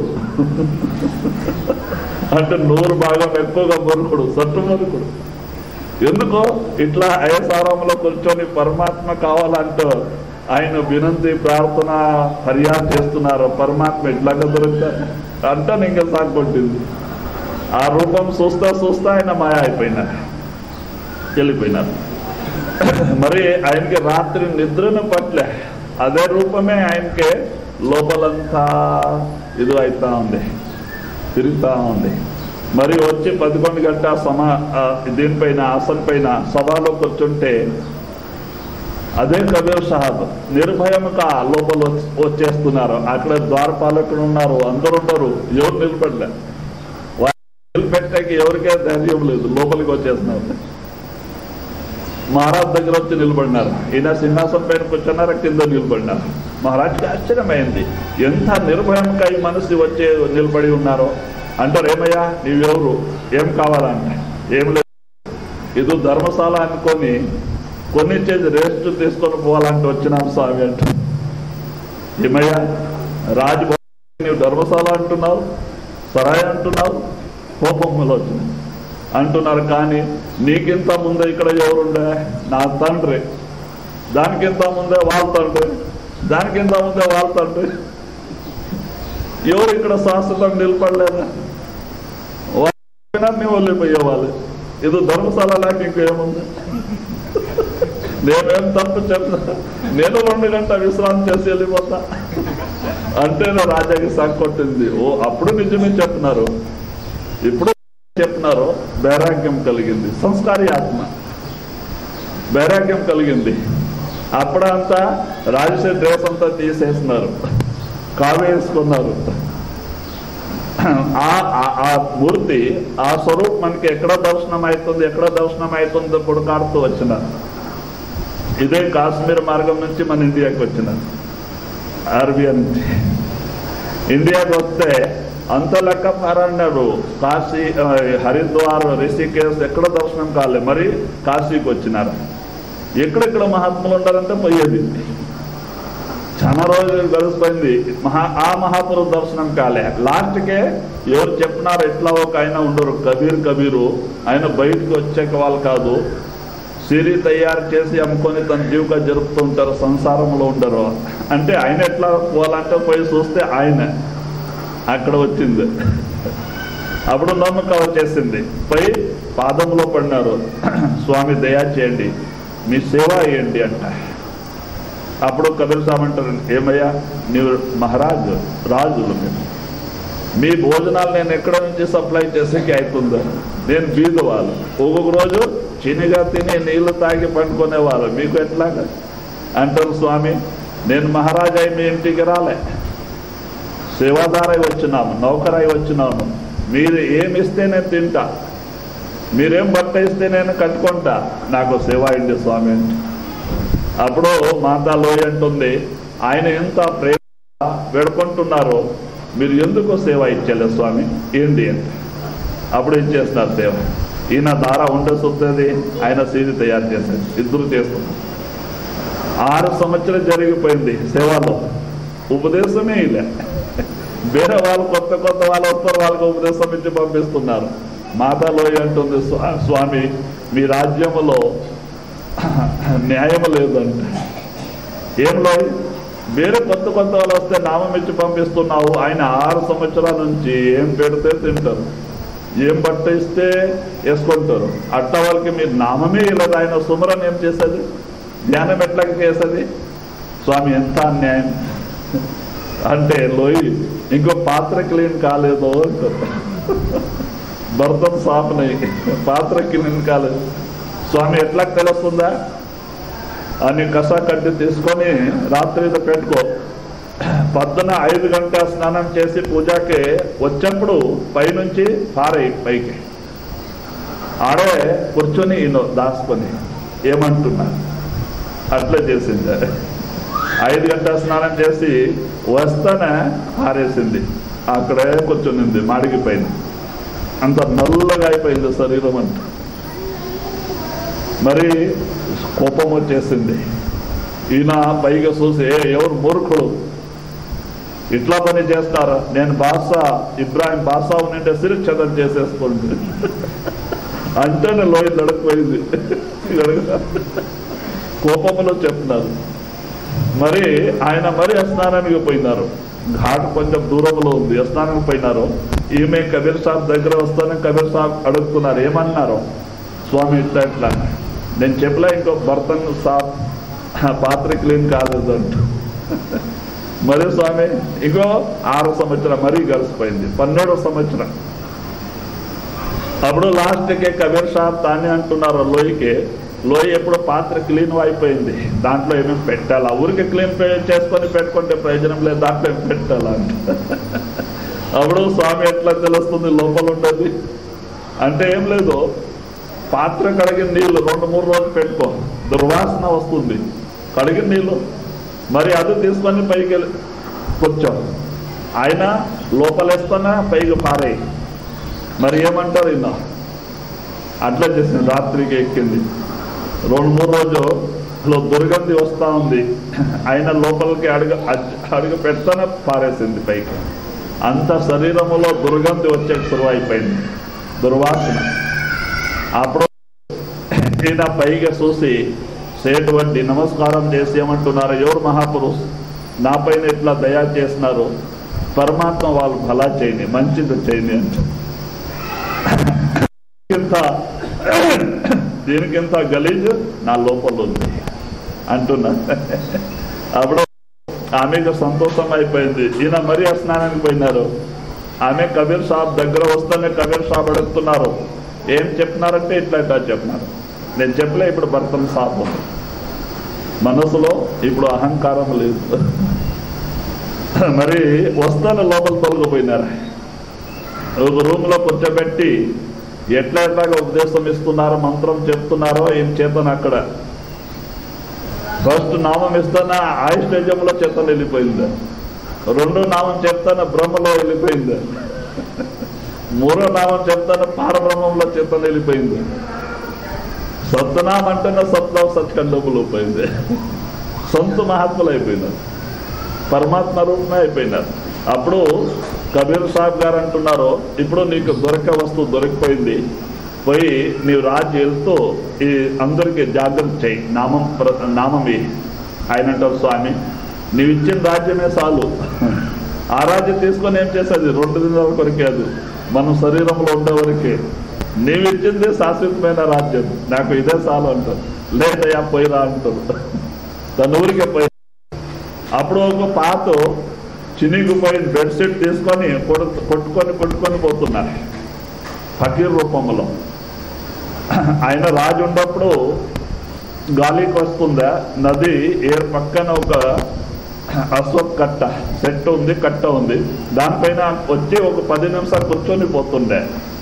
అంటే నూరు భాగం ఎక్కువగా మూర్ఖుడు సట్టు మూర్ఖుడు ఎందుకో ఇట్లా అయసారంలో కూర్చొని పరమాత్మ కావాలంటూ ఆయన వినంతి ప్రార్థన ఫర్యాదు చేస్తున్నారు పరమాత్మ ఎట్లాగా దొరుకుతారు అంటే ఇంకా సాగుపట్టింది ఆ రూపం చూస్తా చూస్తా ఆయన మాయ అయిపోయినారు వెళ్ళిపోయినారు మరి ఆయనకి రాత్రి నిద్రను పట్లే అదే రూపమే ఆయనకి లోపలంతా ఇది అవుతా ఉంది తిరుగుతా ఉంది మరి వచ్చి పదకొండు గంట సమా ఆ, దీనిపైన ఆసన్ పైన సభలో కూర్చుంటే అదే కబీర్ సాహబ్ నిర్భయంగా లోపల వచ్చి- వచ్చేస్తున్నారు అక్కడ ద్వారపాలకులు ఉన్నారు అందరు ఉన్నారు ఎవరు నిలబడలే వాళ్ళు నిలబెట్టాక ఎవరికే ధైర్యం లేదు లోపలికి వచ్చేస్తున్నారు మహారాజ్ దగ్గర వచ్చి నిలబడినారు ఈయన సింహాసనం పైన కూర్చున్నారు కింద నిలబడినారు మహారాజ్కి ఆశ్చర్యమైంది ఎంత నిర్భయంగా ఈ మనిషి వచ్చి నిలబడి ఉన్నారో అంటారు ఏమయ్యా నీవెవరు ఏం కావాలంట ఏం లేదు ఇది ధర్మశాల అనుకొని కొన్ని చేసి రెస్ట్ తీసుకొని పోవాలంటే వచ్చినాం స్వామి అంట ఏమయ్యా రాజభవన్ నీవు ధర్మశాల అంటున్నావు సరాయి అంటున్నావు కోపంలో వచ్చింది అంటున్నారు కానీ నీకింత ముందే ఇక్కడ ఎవరుండే నా తండ్రి దానికింత ముందే వాళ్ళ తండ్రి దానికింత ముందే వాళ్ళ తండ్రి ఎవరు ఇక్కడ శాశ్వతం నిలబడలేదా వాళ్ళు వెళ్ళిపోయేవాళ్ళు ఇది ధర్మశాల లాగా ఇంకేముంది నేనేం తప్పు చెప్తా నేను రెండు గంట విశ్రాంతి చేసి వెళ్ళిపోతా అంటే నా రాజాకి సాకొట్టింది ఓ అప్పుడు నిజమే చెప్తున్నారు ఇప్పుడు చెప్తున్నారు వైరాగ్యం కలిగింది సంస్కారి ఆత్మ వైరాగ్యం కలిగింది అప్పుడంతా రాజసే డ్రెస్ అంతా తీసేస్తున్నారు కావేసుకున్నారు ఆ ఆ- ఆ మూర్తి ఆ స్వరూప్ మనకి ఎక్కడ దర్శనం అవుతుంది ఎక్కడ దర్శనం అవుతుందో కొడుకాడుతూ వచ్చినారు ఇదే కాశ్మీర్ మార్గం నుంచి మన ఇండియాకి వచ్చినారు అరబియా నుంచి ఇండియాకి వస్తే అంత లెక్క అన్నారు కాశీ ఆ, హరిద్వార్ రిషికేశ్ ఎక్కడ దర్శనం కాలే మరి కాశీకి వచ్చినారు ఎక్కడెక్కడ మహాత్ములు ఉండాలంటే పోయేది చాలా రోజులు గడిచిపోయింది మహా ఆ మహాపురుష దర్శనం కాలే లాస్ట్కే ఎవరు చెప్పినారు ఎట్లా ఒక ఆయన ఉండరు కబీర్ కబీరు ఆయన బయటకు వచ్చాక వాళ్ళు కాదు సిరి తయారు చేసి అమ్ముకొని తన జీవిక జరుపుతుంటారు సంసారంలో ఉండరు అంటే ఆయన ఎట్లా పోవాలంటే పోయి చూస్తే ఆయన అక్కడ వచ్చింది అప్పుడు నమ్మకం వచ్చేసింది పోయి పాదంలో పడినారు స్వామి దయా చేయండి మీ సేవ చేయండి అంట అప్పుడు కబీర్ సాబ్ అంటారు ఏమయ్యా నీవు మహారాజు రాజులు మీరు మీ భోజనాలు నేను ఎక్కడ నుంచి సప్లై చేసేకి అవుతుందా నేను బీదవాళ్ళు ఒక్కొక్క రోజు చినిగా తిని నీళ్లు తాగి పండుకునేవాళ్ళు మీకు ఎట్లాగా అంటారు స్వామి నేను మహారాజా మీ ఇంటికి రాలే సేవాదారై వచ్చినాము నౌకరై వచ్చినాము మీరు ఏమి ఇస్తే నేను తింటా మీరేం బట్ట ఇస్తే నేను కట్టుకుంటా నాకు సేవ అయింది స్వామి అంటే అప్పుడు మాతా లోయ అంటుంది ఆయన ఎంత ప్రేమ వేడుకుంటున్నారో మీరు ఎందుకు సేవ ఇచ్చేలే స్వామి ఏంటి అంటే అప్పుడు ఇచ్చేస్తున్నారు సేవ ఈయన దార ఉండే సుత్తది ఆయన సీది తయారు చేసేది ఇద్దరు చేస్తున్నారు ఆరు సంవత్సరం జరిగిపోయింది సేవలో ఉపదేశమే ఇలా వేరే వాళ్ళు కొత్త కొత్త వాళ్ళు వస్తారు వాళ్ళకి ఉపదేశం ఇచ్చి పంపిస్తున్నారు మాతాలోయ అంటుంది "స్వా- స్వామి మీ రాజ్యములో న్యాయం లేదంట ఏం లోయ్ వేరే కొత్త కొత్త వాళ్ళు వస్తే నామం ఇచ్చి పంపిస్తున్నావు ఆయన ఆరు సంవత్సరాల నుంచి ఏం పెడితే తింటారు ఏం బట్ట ఇస్తే వేసుకుంటారు అట్ట వాళ్ళకి మీరు నామమే ఇవ్వలేదు ఆయన సుమరం ఏం చేసేది ధ్యానం ఎట్లా చేసేది స్వామి ఎంత అన్యాయం అంటే లోయి ఇంకో పాత్ర క్లీన్ కాలేదు అంటారు భర్తం సాపనై పాత్ర క్లీన్ కాలేదు స్వామి ఎట్లా తెలుస్తుందా అని కస కట్టి తీసుకొని రాత్రి ఇది పెట్టుకో పొద్దున ఐదు గంటల స్నానం చేసి పూజకి వచ్చేప్పుడు పైనుంచి పారై పైకి ఆడే కూర్చొని ఈయన దాచుకొని ఏమంటున్నారు అట్లా చేసింది ఐదు గంటల స్నానం చేసి వస్తానే ఆరేసింది అక్కడే కూర్చునింది మాడిగిపోయింది అంత నల్లగా అయిపోయింది శరీరం అంతా మరి కోపం వచ్చేసింది ఈయన పైగా చూసి "ఏ, ఎవరు మూర్ఖుడు ఇట్లా పని చేస్తారా నేను బాసా ఇబ్రాహిం బాసా ఉంటే సిరిచదం చేసేసుకోండి అంటేనే లోయ నడకపోయింది కోపంలో చెప్తున్నారు మరి ఆయన మరి స్నానానికి పోయినారు ఘాట్ కొంచెం దూరంలో ఉంది స్నానానికి పోయినారు ఈమె కబీర్ సాబ్ దగ్గర వస్తానే కబీర్ సాబ్ అడుగుతున్నారు ఏమన్నారు స్వామి ఇట్లా ఇట్లా నేను చెప్పలే ఇంకో బర్తన్ సాబ్ పాత్ర క్లీన్ కాలేదు అంటూ మరి స్వామి ఇంకో ఆరు సంవత్సరం మరీ గడిచిపోయింది పన్నెండో సంవత్సరం అప్పుడు లాస్ట్కి కబీర్ సాబ్ తానే అంటున్నారు లోయకి లోయ ఎప్పుడు పాత్ర క్లీన్ అయిపోయింది దాంట్లో ఏమేమి పెట్టాలా ఊరికి క్లీన్ చేసుకొని పెట్టుకుంటే ప్రయోజనం లేదు దాంట్లో ఏం పెట్టాలా అంట అప్పుడు స్వామి ఎట్లా తెలుస్తుంది లోపల ఉండదు అంటే ఏం లేదు పాత్ర కడిగిన నీళ్ళు రెండు మూడు రోజులు పెట్టుకో దుర్వాసన వస్తుంది కడిగిన నీళ్ళు మరి అది తీసుకొని పైకి వెళ్ళి కూర్చో ఆయన లోపలేస్తానా పైకి పారేయి మరి ఏమంటారు ఈయన అట్లా చేసింది రాత్రికి ఎక్కింది రెండు మూడు రోజులు దుర్గంధి వస్తూ ఉంది ఆయన లోపలికి అడుగు అడుగు పెడతానే పారేసింది పైకి అంత శరీరములో దుర్గంధి వచ్చే సురువు అయిపోయింది దుర్వాసన అప్పుడు ఈయన పైగా చూసి సేటు వంటి నమస్కారం చేసి ఏమంటున్నారు ఎవరు మహాపురుష్ నా పైన ఇట్లా దయా చేసినారు పరమాత్మ వాళ్ళు భలా చేయని మంచిది చేయని అంటే ఇంత దీనికింత గలీజ్ నా లోపల ఉంది అంటున్నా అప్పుడు ఆమెకు సంతోషం అయిపోయింది ఈయన మరీ స్నానానికి పోయినారు ఆమె కబీర్ సాబ్ దగ్గర వస్తేనే కబీర్ సాబ్ అడుగుతున్నారు ఏం చెప్పినారంటే ఇట్లా ఇట్లా చెప్పినారు నేను చెప్పలే ఇప్పుడు భర్తను సాబ్ ఉంది మనసులో ఇప్పుడు అహంకారం లేదు మరి వస్తాను లోపల తొలగిపోయినారు ఒక రూమ్ లో కూర్చోబెట్టి ఎట్లా ఎట్లాగా ఉపదేశం ఇస్తున్నారో మంత్రం చెప్తున్నారో ఏం చేతను అక్కడ ఫస్ట్ నామం ఇస్తానా ఆయుష్టేజంలో చేతను వెళ్ళిపోయింది రెండో నామం చెప్తానా బ్రహ్మలో వెళ్ళిపోయింది మూడో నామం చెప్తానా పారబ్రహ్మంలో చేతను వెళ్ళిపోయింది సత్యనామం అంటేనే సత్వం సత్కండములు పోయింది సొంత మహాత్ములు అయిపోయినారు పరమాత్మ రూపమే అయిపోయినారు అప్పుడు కబీర్ సాహెబ్ గారు అంటున్నారు ఇప్పుడు నీకు దొరక వస్తువు దొరికిపోయింది పోయి నీవు రాజు వెళ్తూ ఈ అందరికీ జాగ్రత్త చేయి నామం ప్ర- నామం ఇ ఆయన అంటారు స్వామి నీవు ఇచ్చిన రాజ్యమే చాలు ఆ రాజ్యం తీసుకొని ఏం చేసేది రెండు దినాల కొరికే అది మనం శరీరంలో ఉండే వరకే నీవు ఇచ్చింది శాశ్వతమైన రాజ్యం నాకు ఇదే చాలు అంటారు లేదయ్యా పోయిరా అంటారు తన ఊరికే పోయి అప్పుడు ఒక పాత చినిగిపోయిన బెడ్షీట్ తీసుకొని కొడు కొట్టుకొని కొట్టుకొని పోతున్నారు ఫకీర్ రూపంలో ఆయన రాజు ఉన్నప్పుడు గాలికి వస్తుందా నది ఏ పక్కన ఒక అశ్వత్ కట్ట సెట్ ఉంది కట్ట ఉంది దానిపైన వచ్చి ఒక పది నిమిషాలు కూర్చొని పోతుండే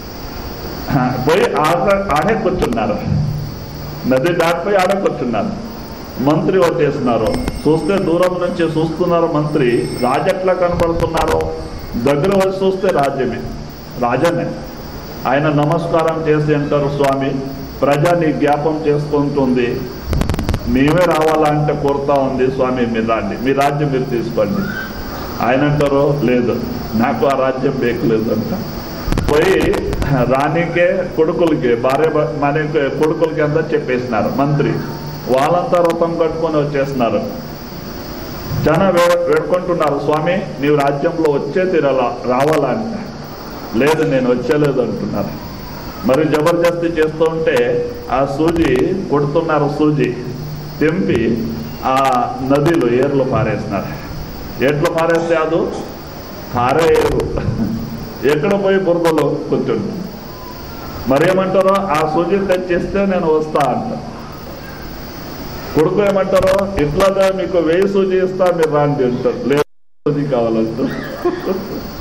పోయి ఆడ ఆడే కూర్చున్నారు నది దాటిపోయి ఆడే కూర్చున్నారు మంత్రి వచ్చేస్తున్నారు చూస్తే దూరం నుంచి చూస్తున్నారు మంత్రి రాజు ఎట్లా కనపడుతున్నారు దగ్గర వచ్చి చూస్తే రాజ్యమే రాజనే ఆయన నమస్కారం చేసి అంటారు స్వామి ప్రజ నీ జ్ఞాపం చేసుకుంటుంది మేమే రావాలంటే కోరుతా ఉంది స్వామి మీరు రండి మీ రాజ్యం మీరు తీసుకోండి ఆయన అంటారు లేదు నాకు ఆ రాజ్యం బేకలేదు అంట పోయి రాణికే కొడుకులకి భార్య భ- మన కొడుకులకి అంతా చెప్పేసినారు మంత్రి వాళ్ళంతా రథం కట్టుకొని వచ్చేస్తున్నారు చాలా వే వేడుకుంటున్నారు స్వామి నీవు రాజ్యంలో వచ్చే తీరాలా రావాలా అంట లేదు నేను వచ్చేలేదు అంటున్నారు మరి జబర్దస్తి చేస్తూ ఉంటే ఆ సూజి కొడుతున్నారు సూజి తెంపి ఆ నదిలో ఏర్లు పారేస్తున్నారు ఎట్లు పారేస్తే అది పారే ఏరు ఎక్కడ పోయి బురదలో కూర్చుంటు మరి ఏమంటారో ఆ సూజి తెచ్చిస్తే నేను వస్తా అంట కొడుకు ఏమంటారో ఇట్లాగా మీకు వెయ్యి సూజి ఇస్తా మీరు రాండి అంటారు లేదు సూజి కావాలంటారు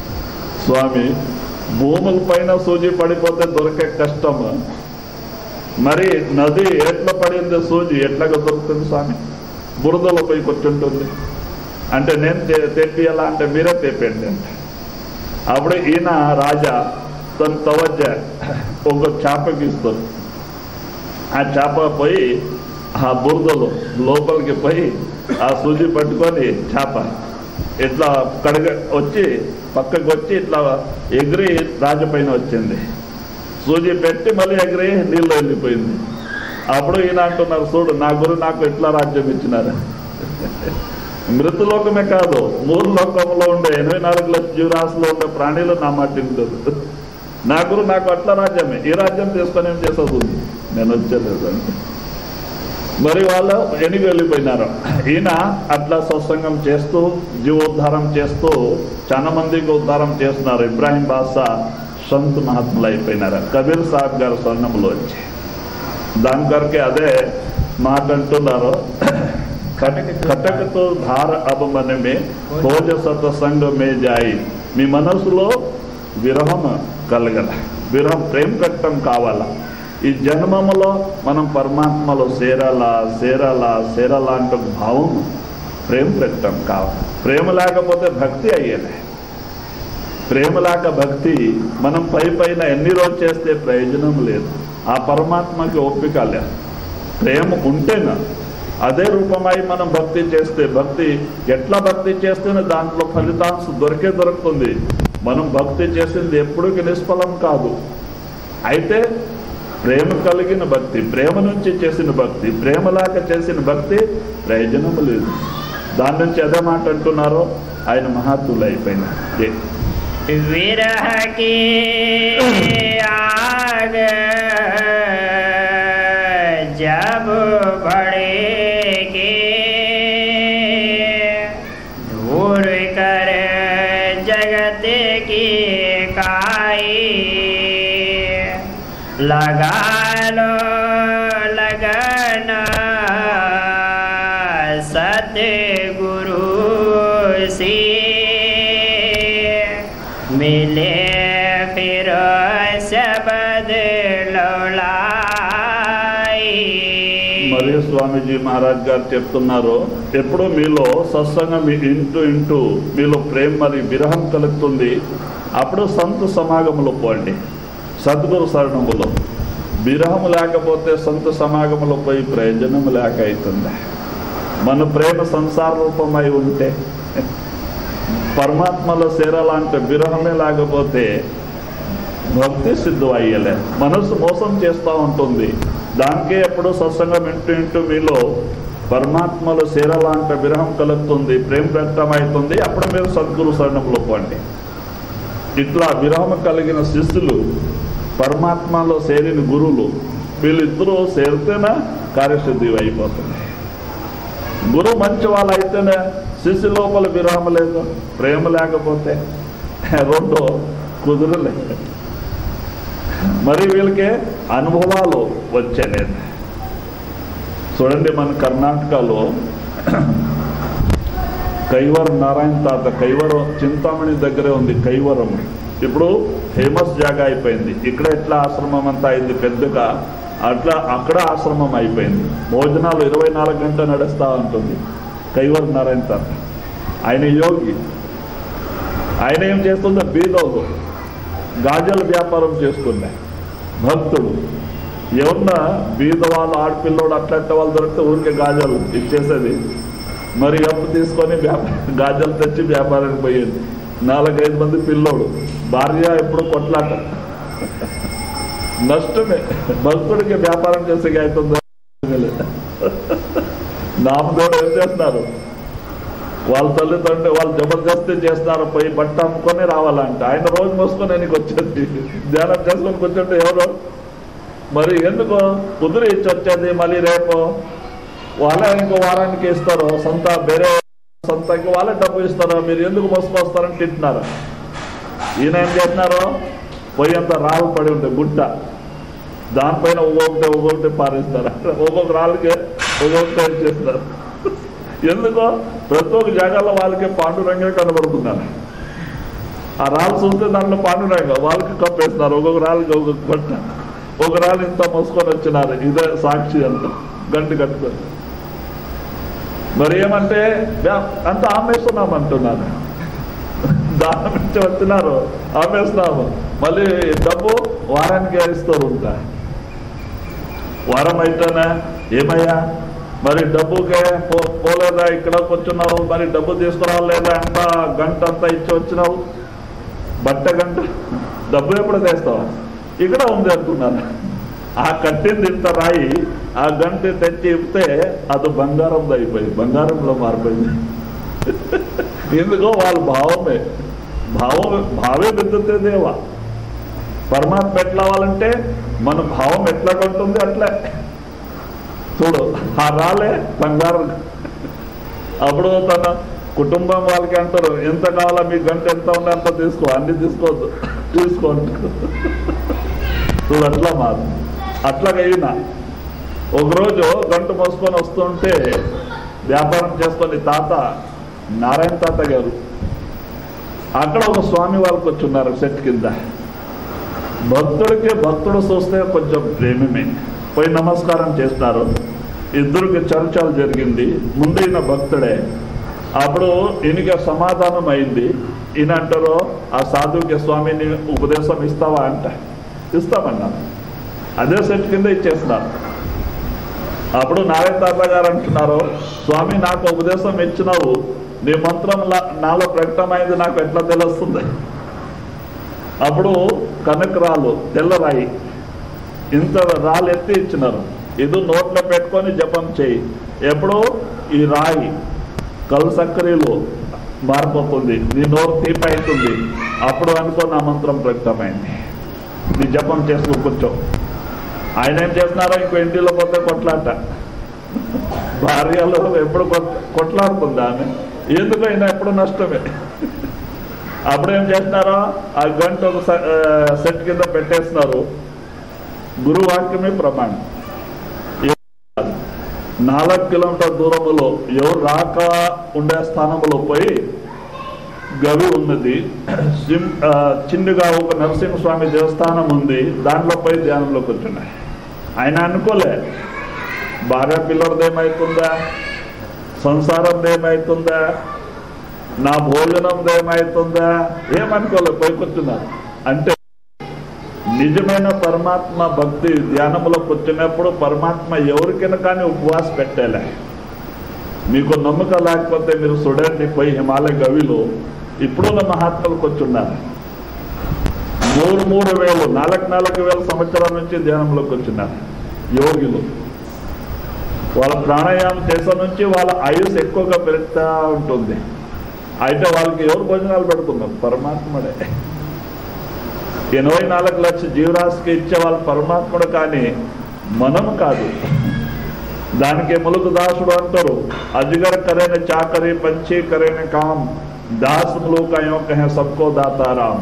స్వామి భూముల పైన సూజి పడిపోతే దొరికే కష్టం మరి నది ఎట్లా పడింది సూజి ఎట్లాగా దొరుకుతుంది స్వామి బురదలో పోయి కూర్చుంటుంది అంటే నేను తె- తెప్పియాలా అంటే మీరే తెప్పండి అంటే అప్పుడు ఈయన రాజా తను తవజ్జ ఒక చేపకి ఇస్తారు ఆ చేప పోయి ఆ బురదలో లోపలికి పోయి ఆ సూజి పట్టుకొని చేప ఇట్లా కడగ వచ్చి పక్కకు వచ్చి ఇట్లా ఎగిరి రాజు పైన వచ్చింది సూజి పెట్టి మళ్ళీ ఎగిరి నీళ్ళు వెళ్ళిపోయింది అప్పుడు ఈయన అంటున్నారు చూడు నా గురు నాకు ఎట్లా రాజ్యం ఇచ్చినారు మృతులోకమే కాదు మూడు లోకంలో ఉండే ఎనభై నాలుగు లక్షల జీవరాశిలో ఉండే ప్రాణులు నా మాట వింటారు నా గురు నాకు అట్లా రాజ్యమే ఈ రాజ్యం తీసుకొని ఏం చేసేది ఉంది నేను వచ్చేలేదు అంటే మరి వాళ్ళు ఎనిగి వెళ్ళిపోయినారు ఈయన అట్లా సత్సంగం చేస్తూ జీవోద్ధారం చేస్తూ చాలా మందికి ఉద్ధారం చేస్తున్నారు ఇబ్రాహిం బాసా సంత్ మహాత్ములు అయిపోయినారు కబీర్ సాహెబ్ గారు స్వర్ణంలో వచ్చి దాని కొరకే అదే మాట అంటున్నారు కటకతో ధార అపమనమే భోజ సత్సంగ మే జాయి మీ మనసులో విరహం కలగల విరహం ప్రేమ కట్టం కావాలా ఈ జన్మములో మనం పరమాత్మలో చేరాలా చేరాలా చేరాలా అంటే ఒక భావం ప్రేమ ప్రకటన కావాలి ప్రేమ లేకపోతే భక్తి అయ్యేదే ప్రేమ లేక భక్తి మనం పై పైన ఎన్ని రోజు చేస్తే ప్రయోజనం లేదు ఆ పరమాత్మకి ఓపిక లేదు ప్రేమ ఉంటేనా అదే రూపమై మనం భక్తి చేస్తే భక్తి ఎట్లా భక్తి చేస్తేనే దాంట్లో ఫలితాంశం దొరికే దొరుకుతుంది మనం భక్తి చేసింది ఎప్పటికీ నిష్ఫలం కాదు అయితే ప్రేమ కలిగిన భక్తి ప్రేమ నుంచి చేసిన భక్తి ప్రేమలాగా చేసిన భక్తి ప్రయోజనం లేదు దాని నుంచి అదే మాట అంటున్నారో ఆయన మహాత్ములు అయిపోయినారు विरह की आग जब बढ़ेगी दूर कर जगत की काई लगा लो लगन सतगुरु से मिले फिर शबद लौलाई మరియు స్వామీజీ మహారాజ్ గారు చెప్తున్నారు ఎప్పుడు మీలో సత్సంగం మీ ఇంటూ ఇంటూ మీలో ప్రేమ మరి విరహం కలుగుతుంది అప్పుడు సంత సమాగములో పోండి సద్గురు శరణములో విరహం లేకపోతే సంత సమాగములో పోయి ప్రయోజనం లేక అవుతుంది మన ప్రేమ సంసార రూపమై ఉంటే పరమాత్మలో చేరాలంటే విరహమే లేకపోతే భక్తి సిద్ధం అయ్యలే మనసు మోసం చేస్తూ ఉంటుంది దానికే ఎప్పుడు సత్సంగం ఇంటూ ఇంటూ మీలో పరమాత్మలో చేరాలంటే విరహం కలుగుతుంది ప్రేమ వ్యక్తమవుతుంది అప్పుడు మీరు సద్గురు శరణంలో పోండి ఇట్లా విరహం కలిగిన శిష్యులు పరమాత్మలో చేరిన గురువులు వీళ్ళిద్దరూ చేరితేనే కార్యసిద్ధి అయిపోతుంది గురువు మంచి వాళ్ళు అయితేనే శిష్యు లోపల విరామ లేదు ప్రేమ లేకపోతే రెండు కుదరలేదు మరి వీళ్ళకి అనుభవాలు వచ్చలేదు చూడండి మన కర్ణాటకలో కైవరం నారాయణ తాత కైవరం చింతామణి దగ్గరే ఉంది కైవరం ఇప్పుడు ఫేమస్ జాగా అయిపోయింది ఇక్కడ ఎట్లా ఆశ్రమం అంతా అయింది పెద్దగా అట్లా అక్కడ ఆశ్రమం అయిపోయింది భోజనాలు ఇరవై నాలుగు గంటలు నడుస్తూ ఉంటుంది కైవరం నారాయణ తాత ఆయన యోగి ఆయన ఏం చేస్తుందో బీదోలు గాజల వ్యాపారం చేస్తుండే భక్తుడు ఎవరన్నా బీద వాళ్ళు ఆడపిల్లోడు అట్లాంటి వాళ్ళు దొరికితే ఊరికే గాజలు ఇచ్చేసేది మరి అప్పు తీసుకొని వ్యాపారం గాజలు తెచ్చి వ్యాపారానికి పోయేది నాలుగైదు మంది పిల్లోడు భార్య ఎప్పుడు కొట్లాట నష్టమే భక్తుడికి వ్యాపారం చేసే అవుతుంది నామదేవుడు ఏం చేస్తున్నారు వాళ్ళ తల్లిదండ్రులు వాళ్ళు జబర్దస్తి చేస్తున్నారు పోయి బట్ట అమ్ముకొని రావాలంట ఆయన రోజు మోసుకొని ఆయనకి వచ్చేది ధ్యానం చేసుకొని కూర్చుంటే ఎవరు మరి ఎందుకు కుదిరి ఇచ్చి వచ్చేది మళ్ళీ రేపు వాళ్ళే ఇంకో వారానికి ఇస్తారు సొంత వేరే సొంతకి వాళ్ళే డబ్బు ఇస్తారు మీరు ఎందుకు మోసుకొస్తారని తింటున్నారు ఈయన ఏం చేస్తున్నారు పొయ్యి అంతా రాళ్ళు పడి ఉంటాయి గుడ్డ దానిపైన ఒక్కొక్కటి ఒక్కొక్కటి పారేస్తారు ఒక్కొక్క రాళ్ళకి ఒక్కొక్కటి చేస్తారు ఎందుకో ప్రతి ఒక్క జాగాలో వాళ్ళకి పాండురంగే కనబడుతున్నారు ఆ రాళ్ళు చూస్తే దాంట్లో పాండురంగ వాళ్ళకి కప్పేస్తున్నారు ఒక్కొక్క రాళ్ళకి ఒక్కొక్క పట్ట ఒక రాళ్ళు ఇంత మోసుకొని వచ్చినారు ఇదే సాక్షి అంత గంటి కట్టుకొని మరి ఏమంటే "యా- అంత ఆమెస్తున్నాం అంటున్నారు దాని నుంచి వచ్చినారు ఆమెస్తున్నాము మళ్ళీ డబ్బు వారానికి ఇస్తారు ఉంటా వారం అయితేనే ఏమయ్యా మరి డబ్బుకే పో పోలేదా ఇక్కడ కూర్చున్నావు మరి డబ్బు తీసుకురావలేదా అంత గంట అంతా ఇచ్చి వచ్చినావు బట్ట గంట డబ్బు ఎప్పుడు తెస్తావు ఇక్కడ ఉంది అంటున్నాను ఆ కట్టింది ఇంత రాయి ఆ గంట తెచ్చి ఇస్తే అది బంగారంలో అయిపోయింది బంగారంలో మారిపోయింది ఎందుకో వాళ్ళ భావమే భావం భావే బిద్దుతే దేవా పరమాత్మ ఎట్లా అవ్వాలంటే మన భావం ఎట్లా ఉంటుంది అట్లే చూడు ఆ రాలే బంగారం అప్పుడు తన కుటుంబం వాళ్ళకి అంటారు ఎంత కావాలా మీ గంట ఎంత ఉండే అంత తీసుకో అన్ని తీసుకోవద్దు తీసుకోండి చూడు అట్లా మారు అట్లాగ అయినా ఒకరోజు గంట మోసుకొని వస్తుంటే వ్యాపారం చేసుకొని తాత నారాయణ తాత గారు అక్కడ ఒక స్వామి వాళ్ళకి వచ్చి ఉన్నారు సెట్ కింద భక్తుడికి భక్తుడు చూస్తే కొంచెం ప్రేమమే పోయి నమస్కారం చేస్తారు ఇద్దరికి చర్చలు జరిగింది ముందు ఈయన భక్తుడే అప్పుడు ఈయనకి సమాధానం అయింది ఈయన అంటారు ఆ సాధువుకి స్వామిని ఉపదేశం ఇస్తావా అంట ఇస్తామన్నారు అదే సెట్ కింద ఇచ్చేస్తున్నారు అప్పుడు నారాయణ తాత గారు అంటున్నారు స్వామి నాకు ఉపదేశం ఇచ్చినావు నీ మంత్రం లా- నాలో ప్రకటమైంది నాకు ఎట్లా తెలుస్తుంది అప్పుడు కనకరాలు తెల్లరాయి ఇంత రాళ్ళు ఎత్తి ఇచ్చినారు ఇది నోట్లో పెట్టుకొని జపం చేయి ఎప్పుడు ఈ రాయి కలు సక్కరీలు మారిపోతుంది నీ నోరు తీపి అవుతుంది అప్పుడు అనుకో నా మంత్రం ప్రకటమైంది నీ జపం చేసుకో కూర్చో ఆయన ఏం చేస్తున్నారో ఇంకో ఇంటిలో పోతే కొట్లాట భార్యలో ఎప్పుడు కొట్- కొట్లాడుతుంది ఆమె ఎందుకు అయినా ఎప్పుడు నష్టమే అప్పుడు ఏం చేస్తున్నారో ఆ గంట ఒక స- ఆ, సెట్ కింద పెట్టేస్తున్నారు గురువాక్యమే ప్రమాణం నాలుగు కిలోమీటర్ దూరములో ఎవరు రాక ఉండే స్థానంలో పోయి గవి ఉన్నది సిం- ఆ, చిన్నగా ఒక నరసింహస్వామి దేవస్థానం ఉంది దాంట్లో పోయి ధ్యానంలో కూర్చున్నాయి ఆయన అనుకోలే భార్య పిల్లలది ఏమవుతుందా సంసారం ఏమవుతుందా నా భోజనం ఏమవుతుందా ఏమనుకోలే పోయి కూర్చున్నారు అంటే నిజమైన పరమాత్మ భక్తి ధ్యానంలో కూర్చున్నప్పుడు పరమాత్మ ఎవరికైనా కానీ ఉపవాస పెట్టాలే మీకు నమ్మకం లేకపోతే మీరు చూడండి పోయి హిమాలయ గవిలో ఇప్పుడున్న మహాత్ములు కూర్చున్నారు మూడు మూడు వేలు నాలుగు నాలుగు వేల సంవత్సరాల నుంచి ధ్యానంలోకి వచ్చినారు యోగులు వాళ్ళ ప్రాణాయామం చేసే నుంచి వాళ్ళ ఆయుష్ ఎక్కువగా పెరుగుతూ ఉంటుంది అయితే వాళ్ళకి ఎవరు భోజనాలు పెడుతున్నారు పరమాత్ముడే ఎనభై నాలుగు లక్షల జీవరాశికి ఇచ్చే వాళ్ళ పరమాత్ముడు కానీ మనం కాదు దానికి ములుగు దాసుడు అంటారు అజగర్ కరైన చాకరి పంచి కరైన కామ్ దాస్ ములుకయో కహే సబ్కో దాతారాం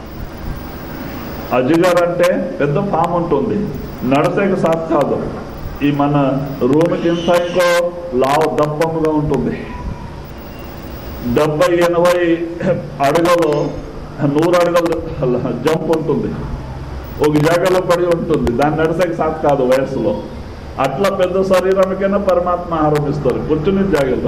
అజగర్ అంటే పెద్ద ఫామ్ ఉంటుంది నడసేకి సాత్ కాదు ఈ మన రూమ్కి ఇంత ఇంకో లావు దప్పముగా ఉంటుంది డెబ్బై ఎనభై అడుగులు నూరు అడుగులు జంప్ ఉంటుంది ఒక జాగాలో పడి ఉంటుంది దాన్ని నడిసేకి సాత్ కాదు వయస్సులో అట్లా పెద్ద శరీరంకైనా పరమాత్మ ఆహారం ఇస్తారు కూర్చుని జాగాలో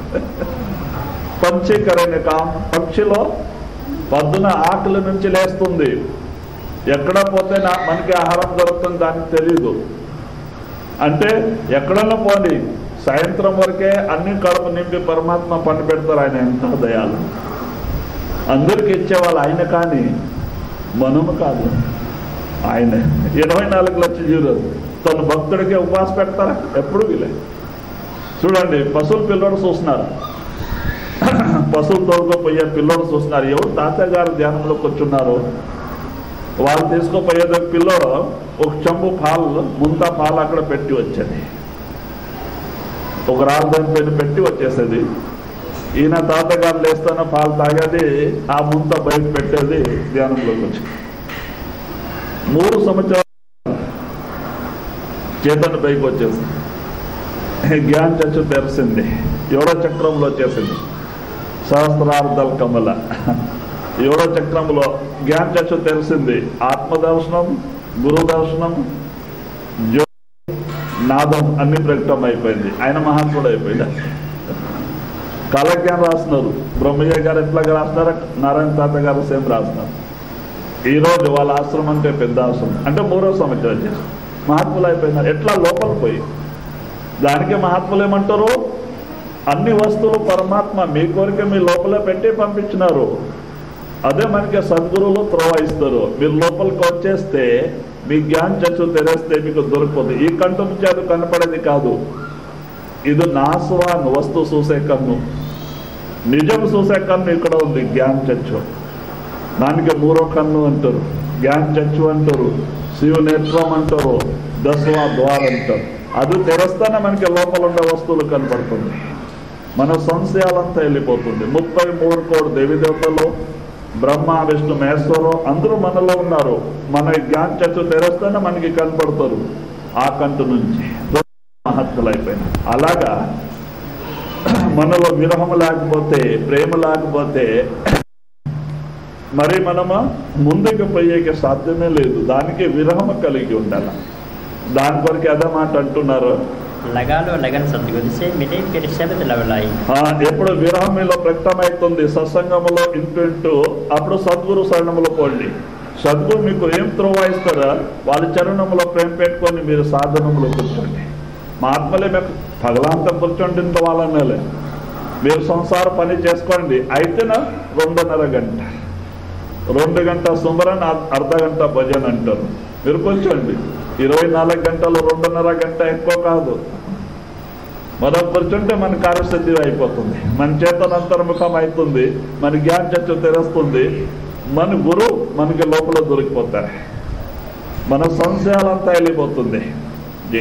పంచీకరణ కాం పక్షిలో పొద్దున ఆకలి నుంచి లేస్తుంది ఎక్కడ పోతే నా మనకి ఆహారం దొరుకుతుంది దానికి తెలియదు అంటే ఎక్కడన్నా పోండి సాయంత్రం వరకే అన్ని కడుపు నింపి పరమాత్మ పండు పెడతారు ఆయన ఎంత దయాలు అందరికి ఇచ్చేవాళ్ళు ఆయన కానీ మనము కాదు ఆయన ఇరవై నాలుగు లక్షల జీరో తన భక్తుడికి ఉపవాస పెడతారా ఎప్పుడు వీలే చూడండి పశువుల పిల్లడు చూస్తున్నారు పశువులు తోలుకోపోయే పిల్లోడు చూస్తున్నారు ఎవరు తాతయ్య గారు ధ్యానంలో కూర్చున్నారు వాళ్ళు తీసుకుపోయేది పిల్లోడు ఒక చెంబు పాలు ముంత పాలు అక్కడ పెట్టి వచ్చేది ఒక రాజధాని పైన పెట్టి వచ్చేసేది ఈయన తాతగారు లేస్తాన పాలు తాగేది ఆ ముంత బయట పెట్టేది ధ్యానంలోకి వచ్చి మూడు సంవత్సరాలు చేతన పైకి వచ్చేసింది జ్ఞాన చచ్చు తెరిసింది ఏడో చక్రంలో వచ్చేసింది సహస్రార్థాల కమల ఏడో చక్రంలో జ్ఞాన చచ్చు తెలిసింది ఆత్మదర్శనం గురు దర్శనం జ్యో నాదం అన్ని ప్రకటన అయిపోయింది ఆయన మహాత్ముడు అయిపోయింది కాలజ్ఞానం రాస్తున్నారు బ్రహ్మయ్య గారు ఎట్లాగా రాస్తున్నారు నారాయణ తాత గారు సేమ్ రాస్తున్నారు ఈ రోజు వాళ్ళ ఆశ్రమం అంటే పెద్ద ఆశ్రమం అంటే మూడో సంవత్సరం వచ్చేసి మహాత్ములు అయిపోయినారు ఎట్లా లోపల పోయి దానికి మహాత్ములు ఏమంటారు అన్ని వస్తువులు పరమాత్మ మీ కోరిక మీ లోపల పెట్టి పంపించినారు అదే మనకి సద్గురువులు ప్రవహిస్తారు మీరు లోపలికి వచ్చేస్తే మీ జ్ఞాన చచ్చు తెరేస్తే మీకు దొరికిపోతుంది ఈ కంటు నుంచి అది కనపడేది కాదు ఇది నాస్వాన్ వస్తువు చూసే కన్ను నిజం చూసే కన్ను ఇక్కడ ఉంది జ్ఞాన చచ్చు దానికి మూడో కన్ను అంటారు జ్ఞాన చచ్చు అంటారు శివ నేత్రం అంటారు దశవా ద్వార్ అంటారు అది తెరస్తేనే మనకి లోపల ఉండే వస్తువులు కనపడుతుంది మన సంశయాలంతా వెళ్ళిపోతుంది ముప్పై మూడు కోటి దేవి దేవతలు బ్రహ్మ విష్ణు మహేశ్వరం అందరూ మనలో ఉన్నారు మన జ్ఞాన చచ్చు తెరస్తేనే మనకి కనపడతారు ఆ కంటు నుంచి మహత్తులు అయిపోయినాయి అలాగా మనలో విరహం లేకపోతే ప్రేమ లేకపోతే మరి మనము ముందుకు పోయేకి సాధ్యమే లేదు దానికి విరహం కలిగి ఉండాలి దాని కొరకు అదే మాట అంటున్నారు लगा लो लगन सतगुरु से मिले फिर शब्द लवलाई ఆ, ఎప్పుడు విరహం మీలో ప్రకటమైతుంది సత్సంగములో ఇంటూ ఇంటూ అప్పుడు సద్గురు శరణములో పోండి సద్గురు మీకు ఏం త్రోవాయిస్తారా వాళ్ళ చరణంలో ప్రేమ పెట్టుకొని మీరు సాధనంలో కూర్చోండి మా ఆత్మలే మీకు పగలాంతం కూర్చోండి ఇంత వాళ్ళనే మీరు సంసార పని చేసుకోండి అయితేనా రెండున్నర గంట రెండు గంట సుమరన్ అర్ధ గంట భజన అంటారు మీరు కూర్చోండి ఇరవై నాలుగు గంటలు రెండున్నర గంట ఎక్కువ కాదు మనం కూర్చుంటే మన కార్యసిద్ధి అయిపోతుంది మన చేతనంతర్ముఖం అవుతుంది మన జ్ఞాన చర్చ తెరుస్తుంది మన గురు మనకి లోపల దొరికిపోతారు మన సంశయాలంతా వెళ్ళిపోతుంది జీ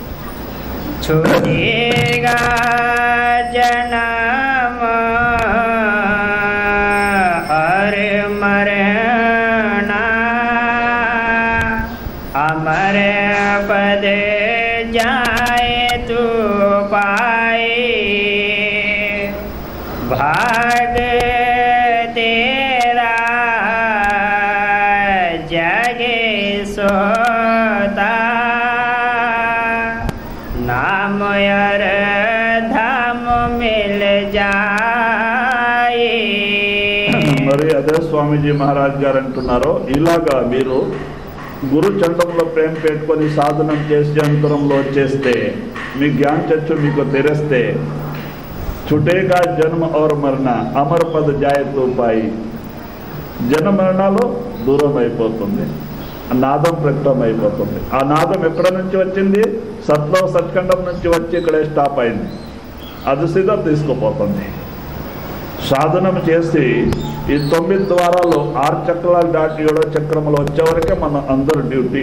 छूटेगा जन्म और मरना अमर पद जाए तू पाए भाग तेरा जगे सोता नाम यार धाम मिल जाए మరి అదే స్వామీజీ మహారాజ్ గారు అంటున్నారు ఇలాగా మీరు గురు చండంలో ప్రేమ పెట్టుకొని సాధనం చేసే అంతరంలో వచ్చేస్తే మీ జ్ఞాన చర్చ మీకు తెరిస్తే చుటేగా జన్మ और మరణ అమర్ పద జాయతో పాయి జన మరణాలు దూరం అయిపోతుంది ఆ నాదం ప్రకటన అయిపోతుంది ఆ నాదం ఎక్కడ నుంచి వచ్చింది సత్లో సత్ఖండం నుంచి వచ్చి ఇక్కడే స్టాప్ అయింది అది సీదా తీసుకుపోతుంది సాధనం చేసి ఈ తొమ్మిది ద్వారాలు ఆరు చక్రాలు దాటి ఏడో చక్రములు వచ్చేవరకే మన అందరు డ్యూటీ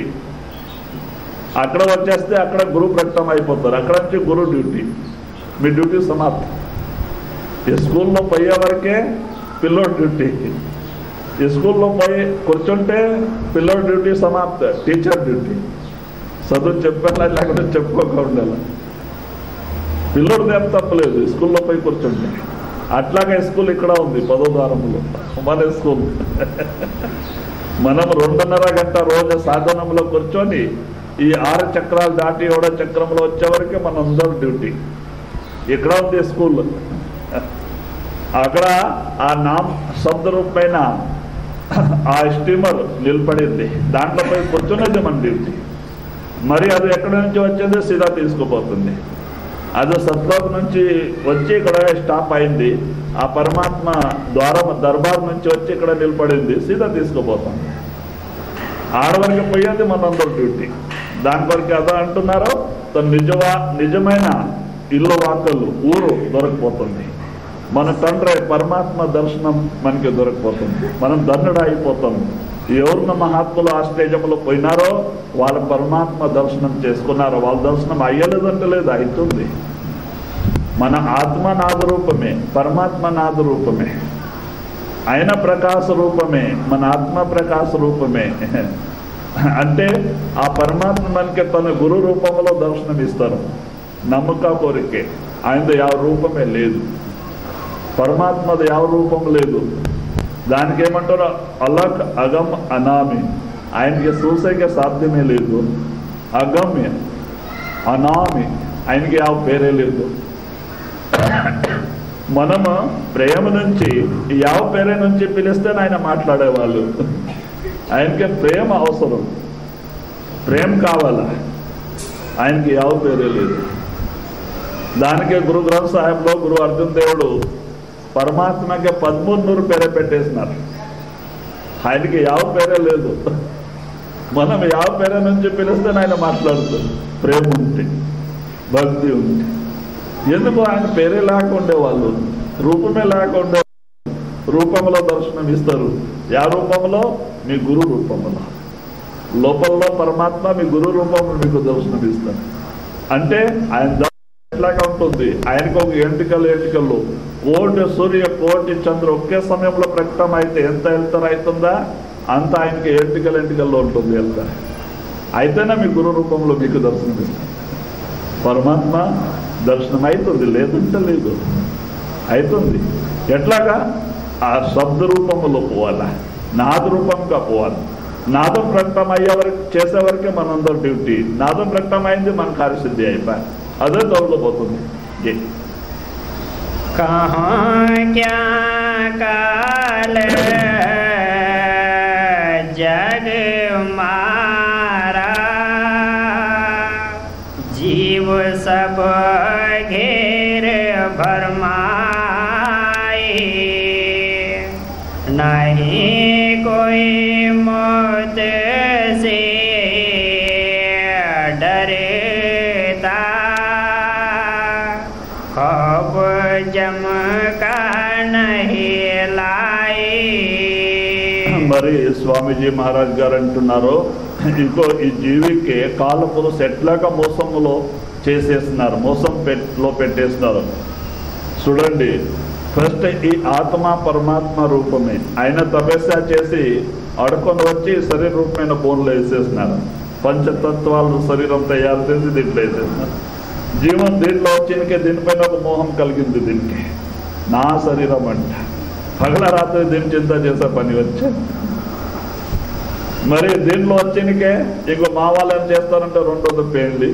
అక్కడ వచ్చేస్తే అక్కడ గురు ప్రకటన అయిపోతారు అక్కడ నుంచి గురు డ్యూటీ మీ డ్యూటీ సమాప్తం ఈ స్కూల్లో పోయే వరకే పిల్లోడి డ్యూటీ ఈ స్కూల్లో పోయి కూర్చుంటే పిల్లోడి డ్యూటీ సమాప్త టీచర్ డ్యూటీ చదువు చెప్పాలా లేకపోతే చెప్పుకోక ఉండాలి పిల్లోడిది ఏం తప్పలేదు స్కూల్లో పోయి కూర్చుంటే అట్లాగే స్కూల్ ఇక్కడ ఉంది పదో ద్వారంలో మన స్కూల్ మనం రెండున్నర గంట రోజు సాధనంలో కూర్చొని ఈ ఆరు చక్రాలు దాటి ఏడో చక్రంలో వచ్చేవరకే మన అందరం డ్యూటీ ఇక్కడ ఉంది స్కూల్ అక్కడ ఆ నామ్ శబ్ద రూపమైన ఆ స్టీమర్ నిలబడింది దాంట్లో పోయి కూర్చున్నది మన డ్యూటీ మరి అది ఎక్కడి నుంచి వచ్చేది సీదా తీసుకుపోతుంది అది సత్లోక్ నుంచి వచ్చి ఇక్కడ స్టాప్ అయింది ఆ పరమాత్మ ద్వారం దర్బార్ నుంచి వచ్చి ఇక్కడ నిలబడింది సీదా తీసుకుపోతుంది ఆడవరకు పోయేది మనందరి డ్యూటీ దాని కొరకు అదా అంటున్నారో తన నిజవా నిజమైన ఇల్లు వాకలు ఊరు దొరకపోతుంది మన తండ్రి పరమాత్మ దర్శనం మనకి దొరకపోతుంది మనం ధన్యుడు అయిపోతాం ఎవరిన మహాత్ములు ఆ స్టేజంలో పోయినారో వాళ్ళ పరమాత్మ దర్శనం చేసుకున్నారో వాళ్ళ దర్శనం అయ్యలేదంటే లేదు అవుతుంది మన ఆత్మ నాద రూపమే పరమాత్మ నాద రూపమే ఆయన ప్రకాశ రూపమే మన ఆత్మ ప్రకాశ రూపమే అంటే ఆ పరమాత్మ మనకి తన గురు రూపంలో దర్శనం ఇస్తారు నమ్మక కోరికే ఆయనది ಯಾವ రూపమే లేదు పరమాత్మది ಯಾವ రూపం లేదు దానికి ఏమంటారు అలక్ అగమ్ అనామి ఆయనకి చూసేకే సాధ్యమే లేదు అగమ్య అనామి ఆయనకి ఆ పేరే లేదు మనము ప్రేమ నుంచి యావ పేరే నుంచి పిలిస్తే ఆయన మాట్లాడేవాళ్ళు ఆయనకి ప్రేమ అవసరం ప్రేమ కావాలా ఆయనకి యావ పేరే లేదు దానికే గురు గ్రంథ సాహెబ్లో గురు అర్జున్ దేవుడు పరమాత్మకి పదమూడు నూరు పేరే పెట్టేసినారు ఆయనకి యావ పేరే లేదు మనం యావ పేరే నుంచి పిలిస్తే ఆయన మాట్లాడుతుంది ప్రేమ ఉంటే భక్తి ఉంటే ఎందుకు ఆయన పేరే లేకుండే వాళ్ళు రూపమే లేకుండే రూపంలో దర్శనం ఇస్తారు యా రూపంలో మీ గురు రూపంలో లోపల్లో పరమాత్మ మీ గురు రూపంలో మీకు దర్శనం ఇస్తారు అంటే ఆయన దర్శనం ఎట్లాగా ఉంటుంది ఆయనకు ఒక ఎంటికలు ఎంటికలు కోటి సూర్య కోటి చంద్ర ఒకే సమయంలో ప్రకటన అయితే ఎంత వెళ్తారు అవుతుందా అంత ఆయనకి ఎంటికలు ఎంటికల్లో ఉంటుంది వెళ్తారు అయితేనే మీ గురు రూపంలో మీకు దర్శనం ఇస్తారు పరమాత్మ దర్శనం అవుతుంది లేదంటే లేదు అవుతుంది ఎట్లాగా ఆ శబ్ద రూపంలో పోవాలా నాద రూపంగా పోవాలి నాదం ప్రకటన అయ్యే వరకు చేసే వరకే మనందరం డ్యూటీ నాదం ప్రకటన అయింది మన కార్యసిద్ధి అయిపోయి అదే దొరలో పోతుంది ఏ कहाँ क्या काल जग मारा जीव सब घेर भरमाए नहीं कोई मौत से डरता खब जम का नहीं लाई మరి స్వామీజీ మహారాజ్ గారు అంటున్నారు ఇంకో ఈ జీవికి కాలపులు సెట్లాక మోసములో చేసేస్తున్నారు మోసం పెట్లో పెట్టేస్తున్నారు చూడండి ఫస్ట్ ఈ ఆత్మ పరమాత్మ రూపమే ఆయన తపస్య చేసి అడుకొని వచ్చి శరీర రూపమైన బోన్లో వేసేస్తున్నారు పంచతత్వాలు శరీరం తయారు చేసి దీంట్లో వేసేస్తున్నారు జీవం దీంట్లో వచ్చినకే దీనిపైన ఒక మోహం కలిగింది దీనికి నా శరీరం అంట పగల రాత్రి దీని చింత చేసే పని వచ్చే మరి దీంట్లో వచ్చినకే ఇంకో మా వాళ్ళు ఏం చేస్తారంటే రెండోది పెళ్లి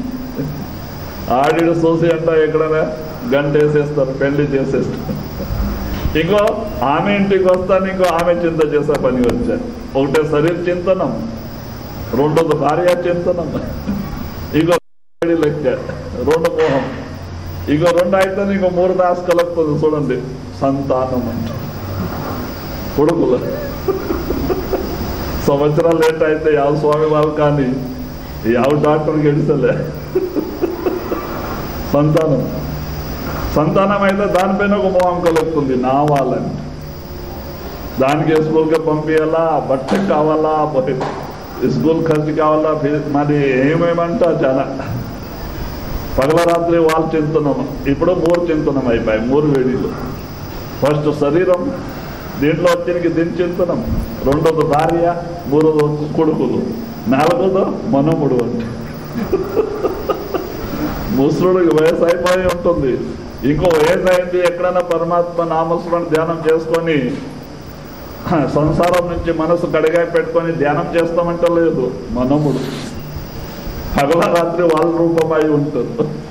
ఆడిడు చూసి అంట ఎక్కడైనా గంట వేసేస్తారు పెళ్లి చేసేస్తారు ఇంకో ఆమె ఇంటికి వస్తాను ఇంకో ఆమె చింత చేసే పని వచ్చారు ఒకటే శరీర చింతనం రెండోది భార్య చింతనం ఇంకో లెక్క రెండు మోహం ఇంకో రెండు అయితే ఇంకో మూడు దాస్ కలుపుతుంది చూడండి సంతానం అంట కొడుకులు సంవత్సరాలు లేట్ అయితే యావ స్వామి వాళ్ళు కానీ యావ డాక్టర్ గెలిచలే సంతానం సంతానం అయితే దానిపైన ఒక మోహం కలుగుతుంది నా వాళ్ళని దానికి స్కూల్కి పంపించాలా బట్ట కావాలా బ- స్కూల్ ఖర్చు కావాలా ఫీ- మరి ఏమేమంటా చాలా పగల రాత్రి వాళ్ళు చింతనం ఇప్పుడు మూడు చింతనం అయిపోయాయి మూడు వేడిలు ఫస్ట్ శరీరం దీంట్లో వచ్చేకి దీని చింతనం రెండోది భార్య మూడోది కొడుకులు నాలుగోదో మనముడు అంటే ముసలుడికి వయసు అయిపోయి ఉంటుంది ఇంకో వయసు అయింది ఎక్కడైనా పరమాత్మ నామస్మరణ ధ్యానం చేసుకొని సంసారం నుంచి మనసు కడిగా పెట్టుకొని ధ్యానం చేస్తామంటే లేదు మనముడు పగల రాత్రి వాళ్ళ రూపమై ఉంటుంది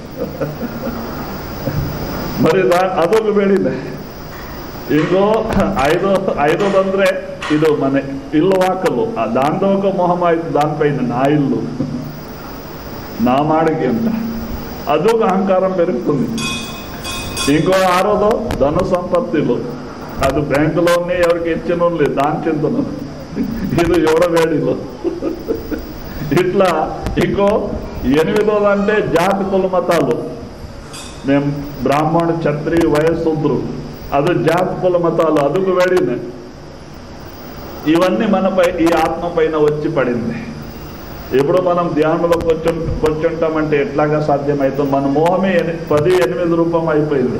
మరి దా అదొక ಬೇಡಿದೆ ఇంకో ఐదో ఐదోదంದ್ರೆ ಇದು ಮನೆ ఇల్లు వాకలు ఆ దాంతో ఒక మొహం ఆಯ್ತು దానిపైన నా ఇల్లు నా మాడికి అంట అదొక అహంకారం పెరుగుతుంది ఇంకో ఆరోదో ధన సంపత్తిలు అది బ్యాంకులోనే ఎవరికి ఇచ్చిన లేదు దాని చింతన ఇది ఎవడవేడిలో ఇట్లా ఇంకో ఎనిమిదోది అంటే జాతి కుల మతాలు మేము బ్రాహ్మణ క్షత్రియ వయస్సుద్రు అది జాతి కుల మతాలు అదుగు వేడినే ఇవన్నీ మనపై ఈ ఆత్మ పైన వచ్చి పడింది ఇప్పుడు మనం ధ్యానంలో కొంచెం కూర్చుంటామంటే ఎట్లాగా సాధ్యమవుతుంది మన మోహమే ఎని- పది ఎనిమిది రూపం అయిపోయింది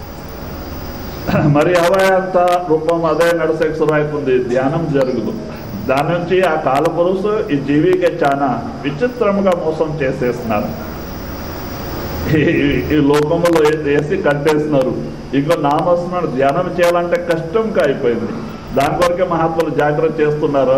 మరి అవయంత రూపం అదే నడిసేకి శురు అవుతుంది ధ్యానం జరుగుదు దాని నుంచి ఆ కాలపురుషు ఈ జీవికి చాలా విచిత్రముగా మోసం చేసేస్తున్నారు ఈ- ఈ లోకంలో ఏ- వేసి కట్టేస్తున్నారు ఇంకో నామస్మరణ ధ్యానం చేయాలంటే కష్టంగా అయిపోయింది దాని కొరకే మహాత్ములు జాగ్రత్త చేస్తున్నారు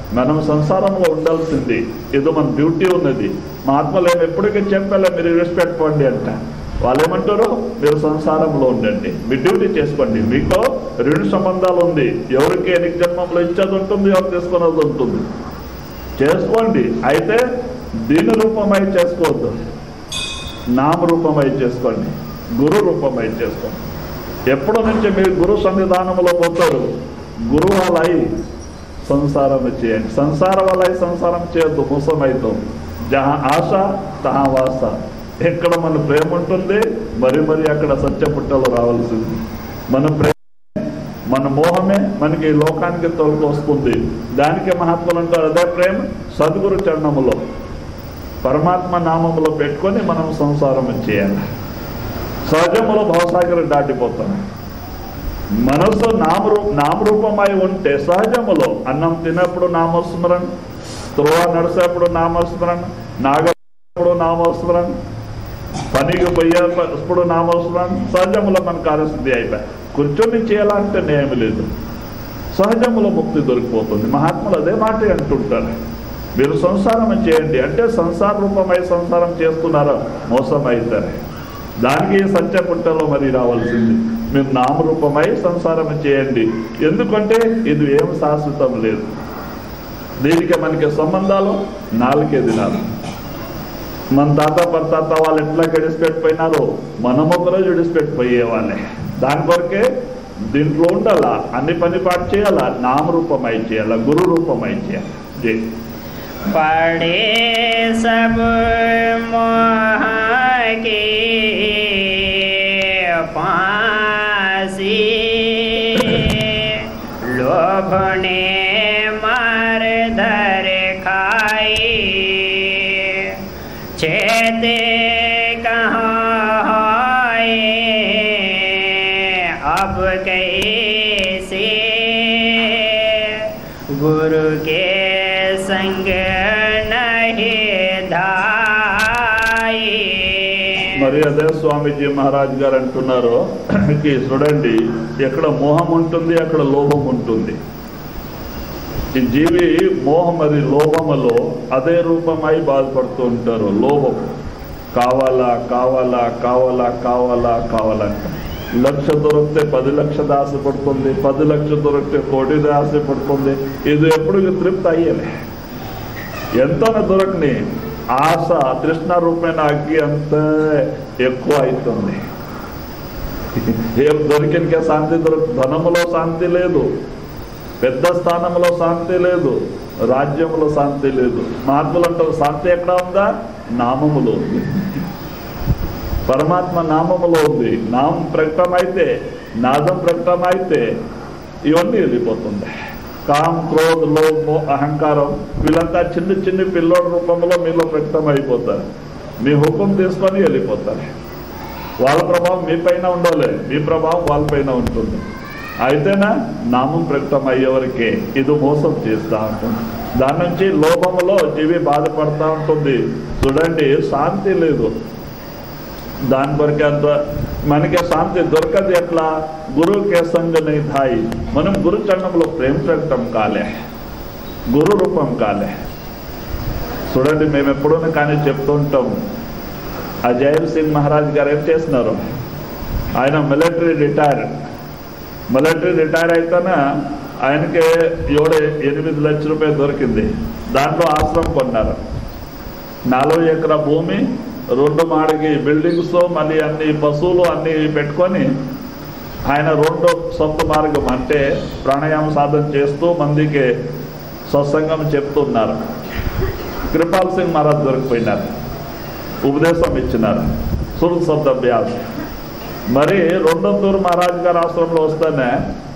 మనం సంసారంలో ఉండాల్సింది ఏదో మన డ్యూటీ ఉన్నది మహాత్మలు ఏమి ఎప్పటికీ చెప్పాలి మీరు రెస్పెక్ట్ పండి అంట వాళ్ళు ఏమంటారు మీరు సంసారంలో ఉండండి మీ డ్యూటీ చేసుకోండి మీకు రెండు సంబంధాలు ఉంది ఎవరికి ఎన్ని జన్మంలో ఇచ్చేది ఉంటుంది ఎవరు తీసుకున్నది ఉంటుంది చేసుకోండి అయితే దీని రూపమై చేసుకోవద్దు నామరూపమై చేసుకోండి గురు రూపమై చేసుకోండి ఎప్పటి నుంచి మీరు గురు సన్నిధానంలో పోతారు గురు వలై సంసారం చేయండి సంసారం వలై సంసారం చేయొద్దు మోసమైతాం జహా ఆశ తహా వాస ఎక్కడ మన ప్రేమ ఉంటుంది మరి మరి అక్కడ సత్యపుట్టలు రావాల్సింది మన ప్రేమ మన మోహమే మనకి ఈ లోకానికి తొలగి వస్తుంది దానికే మహాత్ములు అంటారు అదే ప్రేమ సద్గురు చరణములో పరమాత్మ నామములో పెట్టుకొని మనం సంసారం చేయాలి సహజములో భవసాగరం దాటిపోతాం మనసు నామరూ నామరూపమై ఉంటే సహజములో అన్నం తినప్పుడు నామస్మరణ త్రోవ నడిసేప్పుడు నామస్మరణ నాగప్పుడు నామస్మరణ పనికి పోయేప్పుడు నామస్మరణ సహజములో మన కార్యసిద్ధి అయిపోయి కూర్చొని చేయాలంటే నేమి లేదు సహజములో ముక్తి దొరికిపోతుంది మహాత్ములు అదే మాట అంటుంటారు మీరు సంసారం చేయండి అంటే సంసార రూపమై సంసారం చేస్తున్నారా మోసం అవుతారు దానికి సత్యపుట్టలో మరి రావాల్సింది మీరు నామరూపమై సంసారం చేయండి ఎందుకంటే ఇది ఏం శాశ్వతం లేదు దీనికి మనకి సంబంధాలు నాలుగే దినాలు మన తాత పరతాత వాళ్ళు ఎట్లా గడిచిపెట్టిపోయినారో మనం ఒకరోజు విడిచిపెట్టిపోయేవాళ్ళే దాని కొరకే దీంట్లో ఉండాలా అన్ని పని పాటు చేయాలా నామరూపమై చేయాలా గురు రూపమై చేయాలి జై पढ़े सब मोह के पासी लोभ ने मार धर खाई चेते कहाँ होए अब कैसे गुरु के संग नहीं धाई మరి అదే స్వామీజీ మహారాజ్ గారు అంటున్నారు "కి చూడండి ఎక్కడ మోహం ఉంటుంది అక్కడ లోభం ఉంటుంది ఈ జీవి మోహం మరి లోభములో అదే రూపమై బాధపడుతూ ఉంటారు లోభం కావాలా కావాలా కావాలా కావాలా కావాలంట లక్ష దొరికితే పది లక్షది ఆశపడుతుంది పది లక్ష దొరికితే కోటిది ఆశపడుతుంది ఇది ఎప్పుడు తృప్తి అయ్యలే ఎంతన దొరకని ఆశ తృష్ణ రూపేణ అగ్గి అంత ఎక్కువ అవుతుంది ఏం దొరికినకే శాంతి దొరక ధనములో శాంతి లేదు పెద్ద స్థానంలో శాంతి లేదు రాజ్యంలో శాంతి లేదు మహాత్ములు అంటారు శాంతి ఎక్కడ ఉందా నామములో ఉంది పరమాత్మ నామములో ఉంది నామం ప్రకటమైతే నాదం ప్రకటమైతే ఇవన్నీ వెళ్ళిపోతుంది కామ్ క్రోధ్ లోభ అహంకారం వీళ్ళంతా చిన్న చిన్న పిల్లోడి రూపంలో మీలో ప్రకటన అయిపోతారు మీ హుకం తీసుకొని వెళ్ళిపోతారు వాళ్ళ ప్రభావం మీ పైన ఉండాలి మీ ప్రభావం వాళ్ళ పైన ఉంటుంది అయితేనా నామం ప్రకటన అయ్యేవరకే ఇది మోసం చేస్తూ ఉంటుంది దాని నుంచి లోభములో జీవి బాధపడతా ఉంటుంది చూడండి శాంతి లేదు దాని కొరకే అంత మనకి శాంతి దొరకదు ఎట్లా గురువుకే సంగని ధాయి మనం గురు చరణంలో ప్రేమ ప్రకటన కాలే గురు రూపం కాలే చూడండి మేము ఎప్పుడూ కానీ చెప్తుంటాం అజయ్ సింగ్ మహారాజ్ గారు ఏం చేస్తున్నారు ఆయన మిలిటరీ రిటైర్ మిలిటరీ రిటైర్ అయితేనే ఆయనకి ఏడు ఎనిమిది లక్షల రూపాయలు దొరికింది దాంట్లో ఆశ్రమం కొన్నారు నాలుగు ఎకరా భూమి రెండు మాడికి బిల్డింగ్స్ మళ్ళీ అన్ని పశువులు అన్ని పెట్టుకొని ఆయన రెండు సొంత మార్గం అంటే ప్రాణాయామ సాధన చేస్తూ మందికి సత్సంగం చెప్తున్నారు కృపాల్ సింగ్ మహారాజ్ దొరికిపోయినారు ఉపదేశం ఇచ్చినారు సుర్ శబ్దాభ్యాస్ మరి రెండొందూరు మహారాజ్ గారు ఆశ్రమంలో వస్తేనే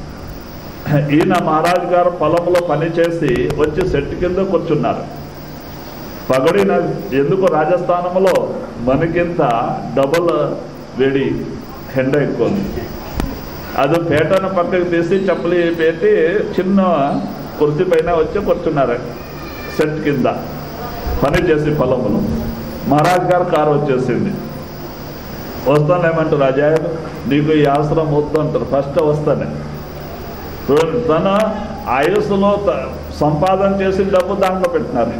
ఈయన మహారాజ్ గారు పొలంలో పనిచేసి వచ్చి సెట్ కింద కూర్చున్నారు పగడిన ఎందుకు రాజస్థానంలో మనకింత డబుల్ వేడి ఎండ ఎక్కువ ఉంది. అది పేటను పక్కకు తీసి చప్పలి పెట్టి చిన్న కుర్చీ పైన వచ్చి కూర్చున్నారు సెట్ కింద పని చేసి పొలంలో మహారాజ్ గారు కారు వచ్చేసింది వస్తాను ఏమంటారు రాజా నీకు ఈ ఆశ్రమం వద్దు అంటారు ఫస్ట్ వస్తానే చూడండి తన ఆయుస్సులో త- సంపాదన చేసిన డబ్బు దాంట్లో పెట్టినారు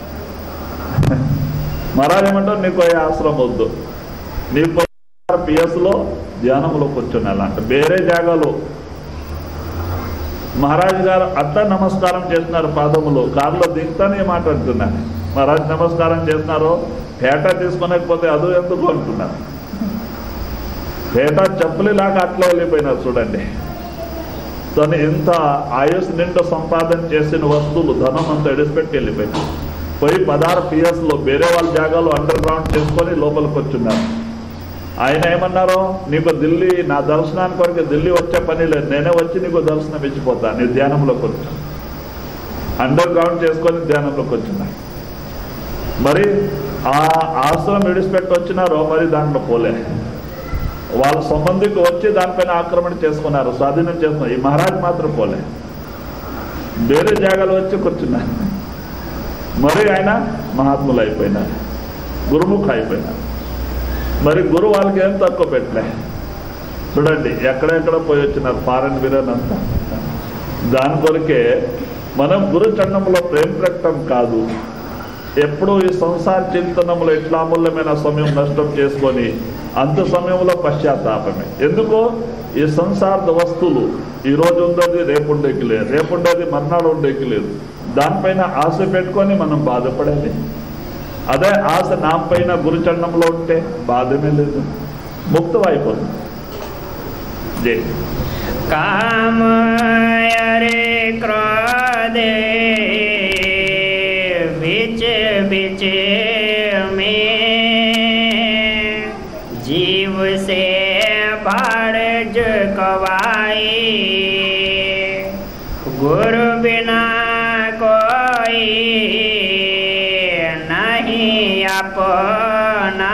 మహారాజ్ ఏమంటారు నీకు ఏ ఆశ్రమం వద్దు నీ పిఎస్లో ధ్యానంలో కూర్చున్నాను అంటే వేరే జాగాలో మహారాజు గారు అట్లా నమస్కారం చేస్తున్నారు పాదములు కారులో దిగుతానే మాట్లాడుతున్నారు మహారాజ్ నమస్కారం చేస్తున్నారు పేట తీసుకునకపోతే అదు ఎందుకు అంటున్నారు పేట చెప్పులేలాగా అట్లా వెళ్ళిపోయినారు చూడండి తను ఎంత ఆయుష్ నిండా సంపాదన చేసిన వస్తువులు ధనం అంతా ఎడిసిపెట్టి వెళ్ళిపోయినారు పోయి పదహారు పిఎస్లో వేరే వాళ్ళ జాగాలో అండర్ గ్రౌండ్ చేసుకొని లోపలికి వచ్చున్నారు ఆయన ఏమన్నారు నీకు ఢిల్లీ నా దర్శనానికి వరకు ఢిల్లీ వచ్చే పని లేదు నేనే వచ్చి నీకు దర్శనం ఇచ్చిపోతా నీ ధ్యానంలోకి వచ్చా అండర్ గ్రౌండ్ చేసుకొని ధ్యానంలోకి వచ్చిన మరి ఆ ఆశ్రమం విడిచిపెట్టి వచ్చినారో మరి దాంట్లో పోలే వాళ్ళ సంబంధికి వచ్చి దానిపైన ఆక్రమణ చేసుకున్నారు స్వాధీనం చేసుకున్నారు ఈ మహారాజ్ మాత్రం పోలే వేరే జాగాలో వచ్చి కూర్చున్నారు మరి ఆయన మహాత్ములు అయిపోయినారు గురుముఖ అయిపోయినారు మరి గురు వాళ్ళకి ఏం తక్కువ పెట్టలే చూడండి ఎక్కడెక్కడ పోయి వచ్చినారు ఫారెన్ బిర్యానీ అంతా దాని కొరకే మనం గురు చండంలో ప్రేమ ప్రకటన కాదు ఎప్పుడు ఈ సంసార చింతనంలో ఎట్లా అమూల్యమైన సమయం నష్టం చేసుకొని అంత సమయంలో పశ్చాత్తాపమే ఎందుకు ఈ సంసార వస్తువులు ఈ రోజు ఉండేది రేపు ఉండేకి లేదు రేపు ఉండేది మర్నాడు ఉండేకి లేదు దానిపైన ఆశ పెట్టుకొని మనం బాధపడేది అదే ఆశ నా పైన గురుచండంలో ఉంటే బాధమే లేదు ముక్తం అయిపోతుంది జై काम अरे क्रोधे बिच बिच में जीव से भाड़ कवाई गुरु बिना कोई नहीं अपना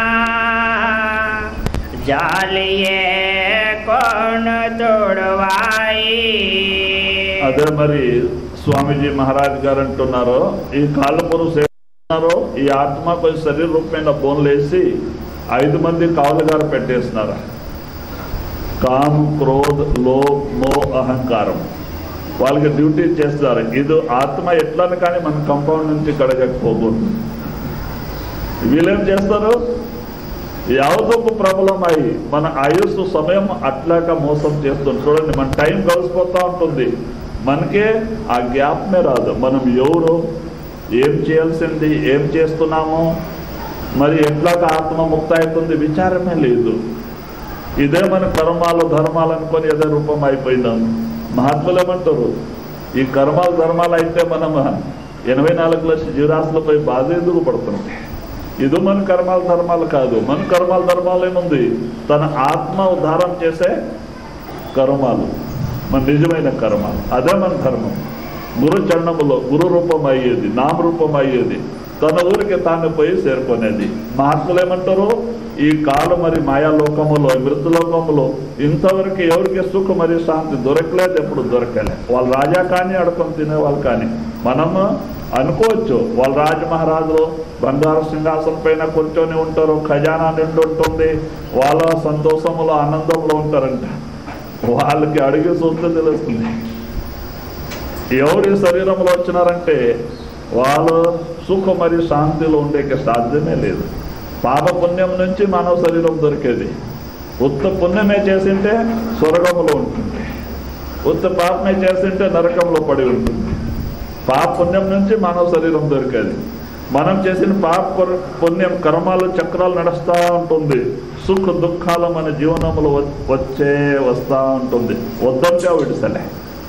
जालिए कौन तोड़वाई అదే మరి స్వామీజీ మహారాజ్ గారు అంటున్నారు ఈ కాళ్ళపురు సేస్తున్నారు ఈ ఆత్మ కొంచెం శరీర రూపమైన బోన్లు వేసి ఐదు మంది కావులు గారు పెట్టేస్తున్నారు కామ్ క్రోధ్ లోభ్ మో అహంకారం వాళ్ళకి డ్యూటీ చేస్తారు ఇది ఆత్మ ఎట్లని కానీ మన కంపౌండ్ నుంచి కడగకపోకూడదు వీళ్ళేం చేస్తారు యావదొక ప్రబలం అయి మన ఆయుస్సు సమయం అట్లాక మోసం చేస్తుంది చూడండి మన టైం కలిసిపోతూ ఉంటుంది మనకే ఆ జ్ఞాపమే రాదు మనం ఎవరు ఏం చేయాల్సింది ఏం చేస్తున్నాము మరి ఎట్లాగ ఆత్మ ముక్త అవుతుంది విచారమే లేదు ఇదే మన కర్మాలు ధర్మాలు అనుకొని ఏదో రూపం అయిపోయినాం మహాత్ములు ఏమంటారు ఈ కర్మాలు ధర్మాలు అయితే మనం ఎనభై నాలుగు లక్షల జీవరాశులపై బాధ ఎందుకు పడుతుంది ఇది మన కర్మాలు ధర్మాలు కాదు మన కర్మాలు ధర్మాలు ఏముంది తన ఆత్మ ఉద్ధారం చేసే కర్మాలు మన నిజమైన కర్మ అదే మన ధర్మం గురు చరణములో గురు రూపం అయ్యేది నామ రూపం అయ్యేది తన ఊరికి తాను పోయి చేరుకునేది మహాత్ములు ఏమంటారు ఈ కాలు మరి మాయాలోకములో మృతులోకములో ఇంతవరకు ఎవరికి సుఖ మరి శాంతి దొరకలేదు ఎప్పుడు దొరకలే వాళ్ళు రాజా కానీ అడుకొని తినేవాళ్ళు కానీ మనము అనుకోవచ్చు వాళ్ళ రాజ మహారాజులు బంగారు సింహాసనం పైన కూర్చొని ఉంటారు ఖజానా నిండి ఉంటుంది వాళ్ళ సంతోషములో ఆనందంలో ఉంటారంట వాళ్ళకి అడిగి చూస్తే తెలుస్తుంది ఎవరి శరీరంలో వచ్చినారంటే వాళ్ళు సుఖ మరియు శాంతిలో ఉండేకి సాధ్యమే లేదు పాప పుణ్యం నుంచి మానవ శరీరం దొరికేది ఉత్త పుణ్యమే చేసింటే స్వర్గంలో ఉంటుంది ఉత్త పాపమే చేసింటే నరకంలో పడి ఉంటుంది పాప పుణ్యం నుంచి మానవ శరీరం దొరికేది మనం చేసిన పాప కొర- పుణ్యం కర్మాలు చక్రాలు నడుస్తూ ఉంటుంది సుఖ దుఃఖాలు మన జీవనంలో వ- వచ్చే వస్తూ ఉంటుంది వద్దంటే విడిసలే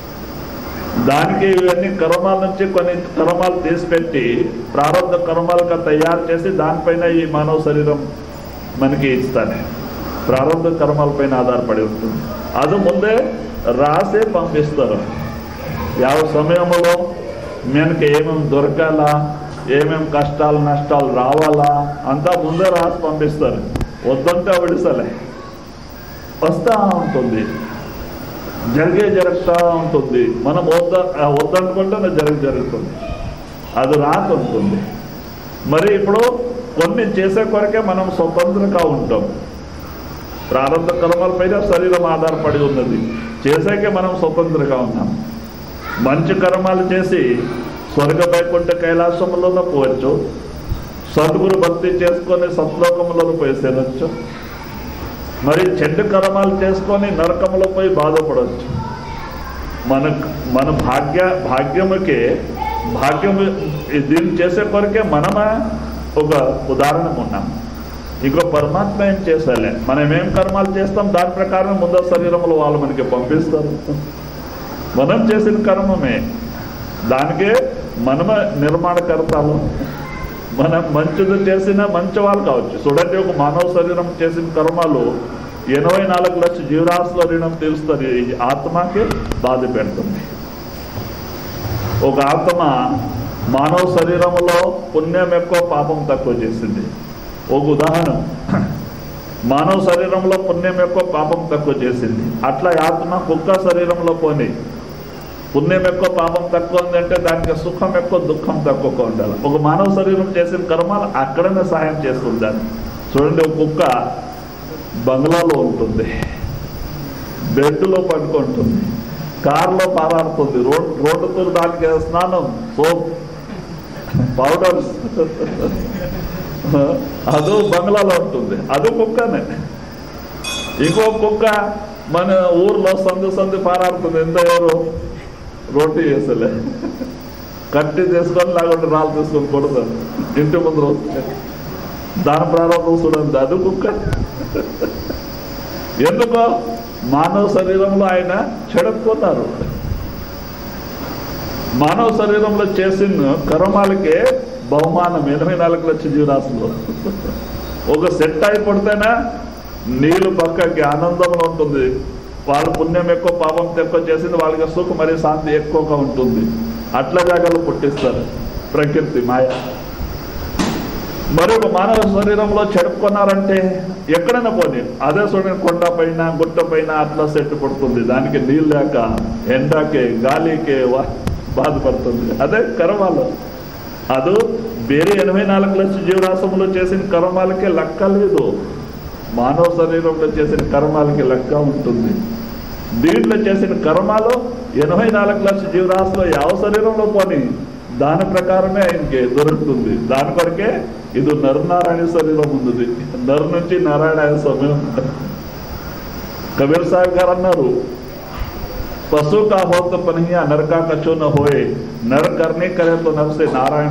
దానికి ఇవన్నీ కర్మాల నుంచి కొన్ని కర్మాలు తీసిపెట్టి ప్రారంభ కర్మాలుగా తయారు చేసి దానిపైన ఈ మానవ శరీరం మనకి ఇస్తానే ప్రారంభ కర్మాలపైన ఆధారపడి ఉంటుంది అది ముందే రాసే పంపిస్తారు ಯಾವ సమయంలో మనకి ఏమేమి దొరకాలా ఏమేమి కష్టాలు నష్టాలు రావాలా అంతా ముందే రాసి పంపిస్తారు వద్దంటే విడిసలే వస్తూ ఉంటుంది జరిగే జరుగుతూ ఉంటుంది మనం వద్ద ఆ వద్దనుకుంటే అది జరిగి జరుగుతుంది అది రాక ఉంటుంది మరి ఇప్పుడు కొన్ని చేసే కొరకే మనం స్వతంత్రంగా ఉంటాం ప్రారంభ కర్మలపైన శరీరం ఆధారపడి ఉన్నది చేసాకే మనం స్వతంత్రంగా ఉన్నాం మంచి కర్మాలు చేసి స్వర్గ వైకుంఠ కైలాసములలో పోవచ్చు సద్గురు భక్తి చేసుకొని సత్లోకములలో పోయి సేరొచ్చు మరి చెడ్డ కర్మాలు చేసుకొని నరకములో పోయి బాధపడవచ్చు మన మన భాగ్య భాగ్యముకే భాగ్యము దీన్ని చేసే కొరకే మనమే ఒక ఉదాహరణ ఉన్నాం ఇంకో పరమాత్మ ఏం చేసాలే మనం ఏం కర్మాలు చేస్తాం దాని ప్రకారం ముందు శరీరంలో వాళ్ళు మనకి పంపిస్తారు మనం చేసిన కర్మమే దానికే మనమే నిర్మాణకర్తలు మనం మంచిది చేసిన మంచి వాళ్ళు కావచ్చు చూడండి ఒక మానవ శరీరం చేసిన కర్మాలు ఎనభై నాలుగు లక్షల జీవరాశుల రుణం తీరుస్తుంది ఈ ఆత్మకి బాధ పెడుతుంది ఒక ఆత్మ మానవ శరీరంలో పుణ్యం ఎక్కువ పాపం తక్కువ చేసింది ఒక ఉదాహరణ మానవ శరీరంలో పుణ్యం ఎక్కువ పాపం తక్కువ చేసింది అట్లా ఈ ఆత్మ కుక్క శరీరంలో పోని పుణ్యం ఎక్కువ పాపం తక్కువ ఉంది అంటే దానికి సుఖం ఎక్కువ దుఃఖం తక్కువగా ఉండాలి ఒక మానవ శరీరం చేసిన కర్మాలు అక్కడనే సహాయం చేస్తుంది దాన్ని చూడండి ఒక కుక్క బంగ్లాలో ఉంటుంది బెడ్లో పడుకుంటుంది కారులో పారాడుతుంది రోడ్ రోడ్డుతో దానికి స్నానం సోప్ పౌడర్స్ అదో బంగ్లాలో ఉంటుంది అదో కుక్కనే ఇంకో కుక్క మన ఊర్లో సందు సందు పారాడుతుంది ఎంత ఎవరు రోటీ చేసలే కట్టి తీసుకొని లేకుంటే రాళ్ళు తీసుకొని కొడతారు ఇంటి ముందు వస్తే దాని ప్రారంభం చూడండి అది కుక్క ఎందుకో మానవ శరీరంలో ఆయన చెడుకున్నారు మానవ శరీరంలో చేసిన కర్మాలకే బహుమానం ఎనభై నాలుగు లక్షల జీవరాశులు ఒక సెట్ అయిపోతేనే నీళ్ళు పక్కకి ఆనందంలో ఉంటుంది వాళ్ళ పుణ్యం ఎక్కువ పాపం ఎక్కువ చేసింది వాళ్ళకి సుఖం మరియు శాంతి ఎక్కువగా ఉంటుంది అట్లా జాగాలు పుట్టిస్తారు ప్రకృతి మాయ మరి ఒక మానవ శరీరంలో చెడుకున్నారంటే ఎక్కడైనా పోనీ అదే చూడండి కొండ పైన గుట్ట పైన అట్లా సెట్ పడుతుంది దానికి నీళ్ళు లేక ఎండకే గాలికే వా- బాధపడుతుంది అదే కర్మాలు ಅದು ಬೇರೆ ఎనభై నాలుగు లక్షల జీవరాశంలో చేసిన కర్మాలకే లెక్క లేదు మానవ శరీరంలో చేసిన కర్మాలకి లెక్క ఉంటుంది దీంట్లో చేసిన కర్మాలు ఎనభై నాలుగు లక్షల జీవరాశిలో ಯಾವ శరీరంలో పోని దాని ప్రకారమే ఆయనకి దొరుకుతుంది దాని కొరకే ఇది నరనారాయణ శరీరం ఉంది నరు నుంచి నారాయణ అయ్యే సమయం కబీర్ సాహెబ్ గారు అన్నారు पशु का हो तो पनहिया नर का कछु न होए नर करने करे तो नर से నారాయణ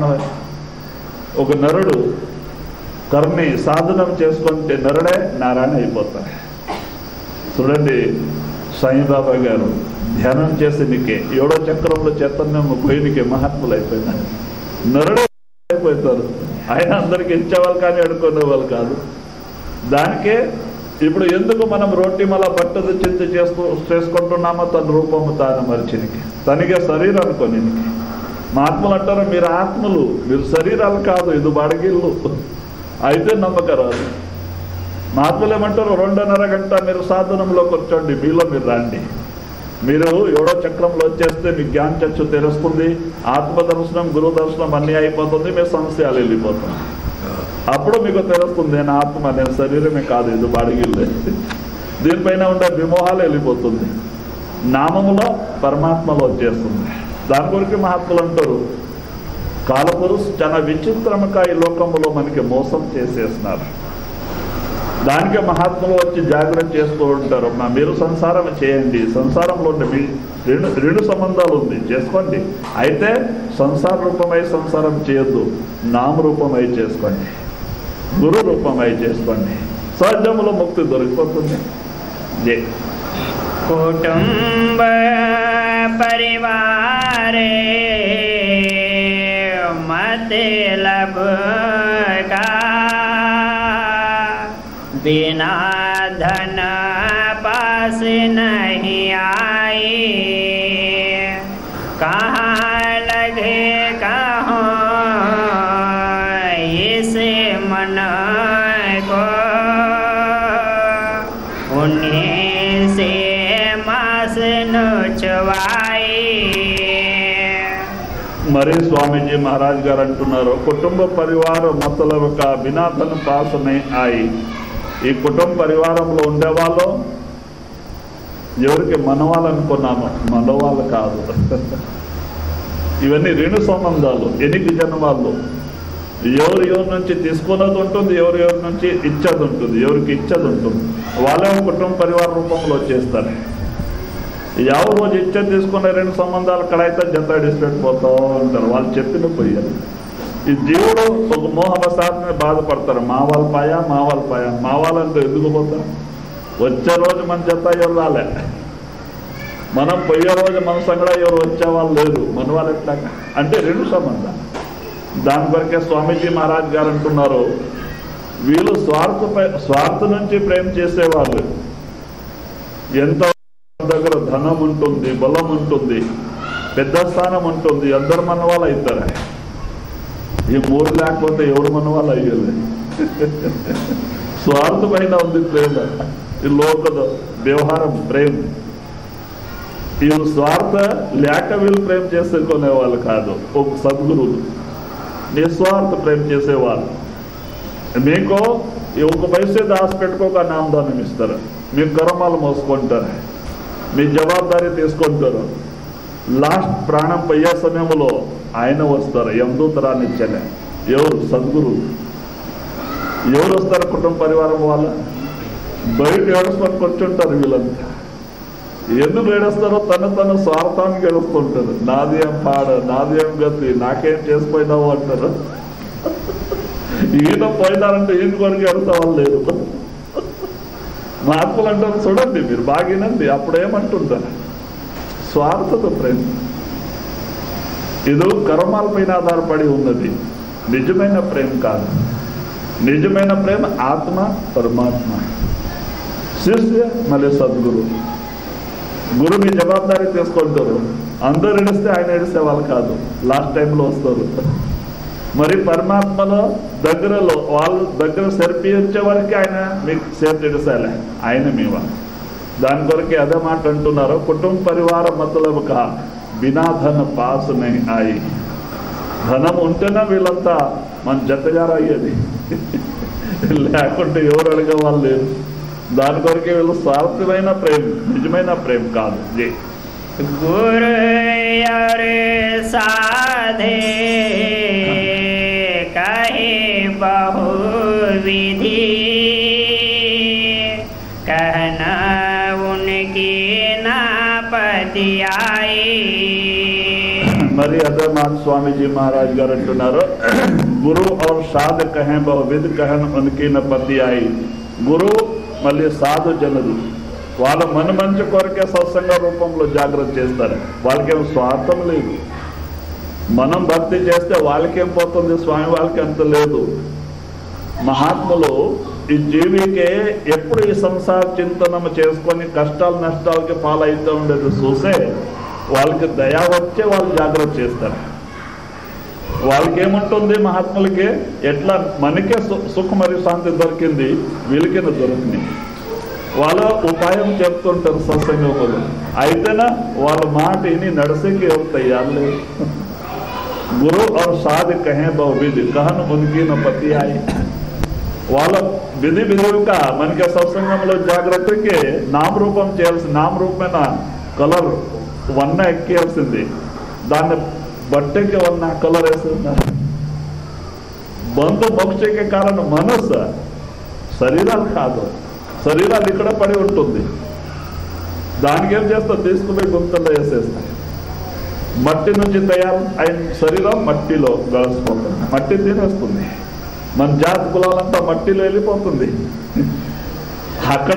ఒక నరుడు కర్ణి సాధనం చేసుకుంటే నరుడే నారాయణ అయిపోతాడు చూడండి సాయిబాబా గారు ధ్యానం చేసి నీకే ఏడో చక్రంలో చైతన్యం పోయినకే మహాత్ములు అయిపోయినారు నరుడే అయిపోతారు ఆయన అందరికి ఇచ్చేవాళ్ళు కానీ అడుకునే వాళ్ళు కాదు దానికే ఇప్పుడు ఎందుకు మనం రోటి మళ్ళా బట్టలు చింత చేస్తూ చేసుకుంటున్నామో తన రూపము తాను మరిచినికి తనకే శరీరం అనుకోని మహాత్ములు అంటారు మీరు ఆత్మలు మీరు శరీరాలు కాదు ఇది బడగిళ్ళు అయితే నమ్మకరాదు మహాత్ములు ఏమంటారు రెండున్నర గంట మీరు సాధనంలో కూర్చోండి మీలో మీరు రండి మీరు ఏడో చక్రంలో వచ్చేస్తే మీ జ్ఞాన చచ్చు తెలుస్తుంది ఆత్మ దర్శనం గురు దర్శనం అన్నీ అయిపోతుంది మీ సంశయాలు వెళ్ళిపోతుంది అప్పుడు మీకు తెలుస్తుంది నేను ఆత్మ నేను శరీరమే కాదు ఇది బాడిగిల్లే దీనిపైన ఉండే విమోహాలు వెళ్ళిపోతుంది నామములో పరమాత్మలో వచ్చేస్తుంది దాని కొరకు మహాత్ములు అంటారు కాలపురుష్ చాలా విచిత్రముగా ఈ లోకంలో మనకి మోసం చేసేస్తున్నారు దానికే మహాత్ములు వచ్చి జాగ్రత్త చేస్తూ ఉంటారు మా మీరు సంసారం చేయండి సంసారంలో ఉండే మీ రెండు రెండు సంబంధాలు ఉంది చేసుకోండి అయితే సంసార రూపమై సంసారం చేయొద్దు నామరూపమై చేసుకోండి గురు రూపమై చేసుకోండి సహజములో ముక్తి దొరికిపోతుంది జై कुटुम्ब परिवार मतलब का बिना धन पास नहीं आई कहाँ लगे कहाँ इस मन को उन्हीं से मास नुचवाई మరి స్వామీజీ మహారాజ్ గారు అంటున్నారు కుటుంబ పరివారం మొత్తల ఒక వినాథన పాసనే ఆయి ఈ కుటుంబ పరివారంలో ఉండేవాళ్ళు ఎవరికి మనవాళ్ళు అనుకున్నాము మనవాళ్ళు కాదు ఇవన్నీ రేణు సంబంధాలు ఎనికి జన్మాలు ఎవరు ఎవరి నుంచి తీసుకున్నది ఉంటుంది ఎవరు ఎవరి నుంచి ఇచ్చేది ఉంటుంది ఎవరికి ఇచ్చేది ఉంటుంది వాళ్ళే కుటుంబ పరివార రూపంలో వచ్చేస్తారు ಯಾವ రోజు ఇచ్చేది తీసుకున్న రెండు సంబంధాలు అక్కడైతే జత పోతూ ఉంటారు వాళ్ళు చెప్పిన పోయారు ఈ జీవుడు ఒక మోహవశాత్ని బాధపడతారు మా వాళ్ళ పాయ మా వాళ్ళ పాయ మా వాళ్ళంటే ఎందుకు పోతారు వచ్చే రోజు మన జత ఎవరు రాలే మనం పోయే రోజు మన సంగడ ఎవరు వచ్చే వాళ్ళు లేరు మన వాళ్ళు ఎట్లా అంటే రెండు సంబంధాలు దాని కొరకే స్వామీజీ మహారాజ్ గారు అంటున్నారు వీళ్ళు స్వార్థ స్వార్థ నుంచి ప్రేమ చేసేవాళ్ళు ఎంత దగ్గర ధనం ఉంటుంది బలం ఉంటుంది పెద్ద స్థానం ఉంటుంది అందరు మన వాళ్ళు అవుతారు ఈ మూడు లేకపోతే ఎవరు మన వాళ్ళు అయ్యేది స్వార్థమైన ఉంది ప్రేమ ఈ లోకద వ్యవహారం ప్రేమ వీళ్ళు స్వార్థ లేక వీళ్ళు ప్రేమ చేసుకునే వాళ్ళు కాదు ఒక సద్గురువులు నిస్వార్థ ప్రేమ చేసేవాళ్ళు మీకు ఈ ఒక పైసే దాచి పెట్టుకోక నామదానం ఇస్తారు మీ కర్మాలు మోసుకుంటారు మీ జవాబారి తీసుకుంటారు లాస్ట్ ప్రాణం పోయే సమయంలో ఆయన వస్తారు యమదూతరాన్ని ఇచ్చలే ఎవరు సద్గురు ఎవరు వస్తారు కుటుంబ పరివారం వాళ్ళ బయట ఏడుచుకొని కూర్చుంటారు వీళ్ళంతా ఎందుకు ఏడుస్తారో తన తన స్వార్థానికి ఏడుస్తుంటారు నాది ఏం పాడ నాది ఏం గతి నాకేం చేసిపోయినావు అంటారు ఈయన పోయినారంటే ఈయన కొరకు ఏడుస్తా వాళ్ళు లేదు మహాత్ములు అంటారు చూడండి మీరు బాగినండి అప్పుడు ఏమంటుంటారు స్వార్థత ప్రేమ ఇది కర్మాల పైన ఆధారపడి ఉన్నది నిజమైన ప్రేమ కాదు నిజమైన ప్రేమ ఆత్మ పరమాత్మ శిష్య మళ్ళీ సద్గురు గురుని జవాబారి తీసుకుంటారు అందరు ఎడిస్తే ఆయన ఎడిస్తే వాళ్ళు కాదు లాస్ట్ టైంలో వస్తారు మరి పరమాత్మలో దగ్గరలో వాళ్ళు దగ్గర సెరిపి వచ్చే వరకు ఆయన మీకు సేపు ఎడిసాలే ఆయన మీ వాళ్ళు దాని కొరకే అదే మాట అంటున్నారు కుటుంబ పరివార మతలబు కా బినా ధన పాస్ నై ఆయి ధనం ఉంటేనే వీళ్ళంతా మన జతగారు అయ్యేది లేకుంటే ఎవరు అడిగే వాళ్ళు లేరు దాని కొరకే వీళ్ళు స్వార్థమైన ప్రేమ నిజమైన ప్రేమ కాదు జే गुरु और साधे कहे बहु विधि कहना उनकी नापति आई మరి అదే మాట స్వామీజీ మహారాజ్ గారు అంటున్నారు గురు और సాధ కహే బహువిధ కహన్ ఉనికి న పతి ఆయి గురు మళ్ళీ సాధు జనులు వాళ్ళ మన మంచి కొరకే సత్సంగ రూపంలో జాగ్రత్త చేస్తారు వాళ్ళకేం స్వార్థం లేదు మనం భక్తి చేస్తే వాళ్ళకేం పోతుంది స్వామి వాళ్ళకి అంత లేదు మహాత్ములు ఈ జీవికే ఎప్పుడు ఈ సంసార చింతనం చేసుకొని కష్టాలు నష్టాలకి పాలవుతూ ఉండేది చూసే వాళ్ళకి దయా వచ్చే వాళ్ళు జాగ్రత్త చేస్తారు వాళ్ళకి ఏముంటుంది మహాత్ములకి ఎట్లా మనకే సు- సుఖ మరియు శాంతి దొరికింది వీళ్ళకి దొరికింది వాళ్ళ ఉపాయం చెప్తుంటారు సత్సంగంలో అయితేనా వాళ్ళ మాట ఇని నడసేకి ఎవరు తయారు లేదు గురు और साध कहें बहु विधि कहन उनकी न पति आई వాళ్ళ విధి విధులుగా మనకి సత్సంగంలో జాగ్రత్తకి నామరూపం చేయాల్సి నామరూపమైన కలర్ వన్న ఎక్కేయాల్సింది దాన్ని బట్టకి వన్న కలర్ వేస్తున్నారు బంధు మోక్షకి కారణం మనస్సు శరీరాలు కాదు శరీరాలు ఇక్కడ పడి ఉంటుంది దానికి ఏం చేస్తా తీసుకుపోయి గుంతల్లో వేసేస్తా మట్టి నుంచి తయారు అయిన శరీరం మట్టిలో గడిచిపోతుంది మట్టి తినేస్తుంది మన జాతి కులాలంతా మట్టిలో వెళ్ళిపోతుంది అక్కడ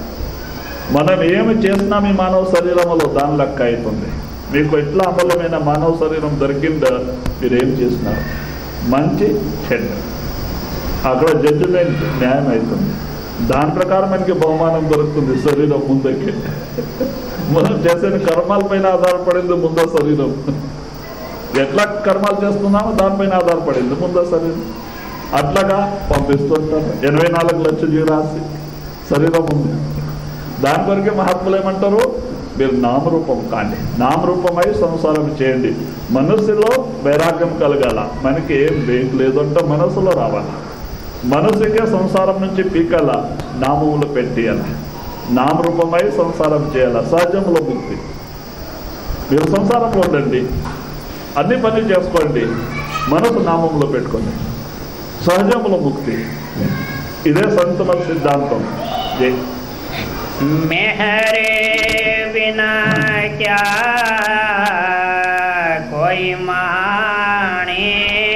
మనం ఏమి చేసినా మీ మానవ శరీరంలో దాని లెక్క అవుతుంది మీకు ఎట్లా అమూల్యమైన మానవ శరీరం దొరికిందో మీరు ఏం చేసినారు మంచి చెడ్డ అక్కడ జడ్జిమెంట్ న్యాయం అవుతుంది దాని ప్రకారం మనకి బహుమానం దొరుకుతుంది శరీరం ముందుకి మనం చేసిన కర్మాల పైన ఆధారపడింది ముందో శరీరం ఎట్లా కర్మాలు చేస్తున్నామో దానిపైన ఆధారపడింది ముందో శరీరం అట్లాగా పంపిస్తుంటారు ఎనభై నాలుగు లక్షల జీవరాశి శరీరం ఉంది దాని కొరకే మహాత్ములు ఏమంటారు మీరు నామరూపం కాండి నామరూపమై సంసారం చేయండి మనస్సులో వైరాగ్యం కలగాల మనకి ఏం బేక్ లేదంటే మనసులో రావాలా మనసుకే సంసారం నుంచి పీకాల నామములు పెట్టియాల నామరూపమై సంసారం చేయాలి సహజంలో ముక్తి మీరు సంసారంలో ఉండండి అన్ని పనులు చేసుకోండి మనసు నామంలో పెట్టుకోండి సహజంలో ముక్తి ఇదే సంతమ సిద్ధాంతం జై मेहरे बिना क्या कोई माने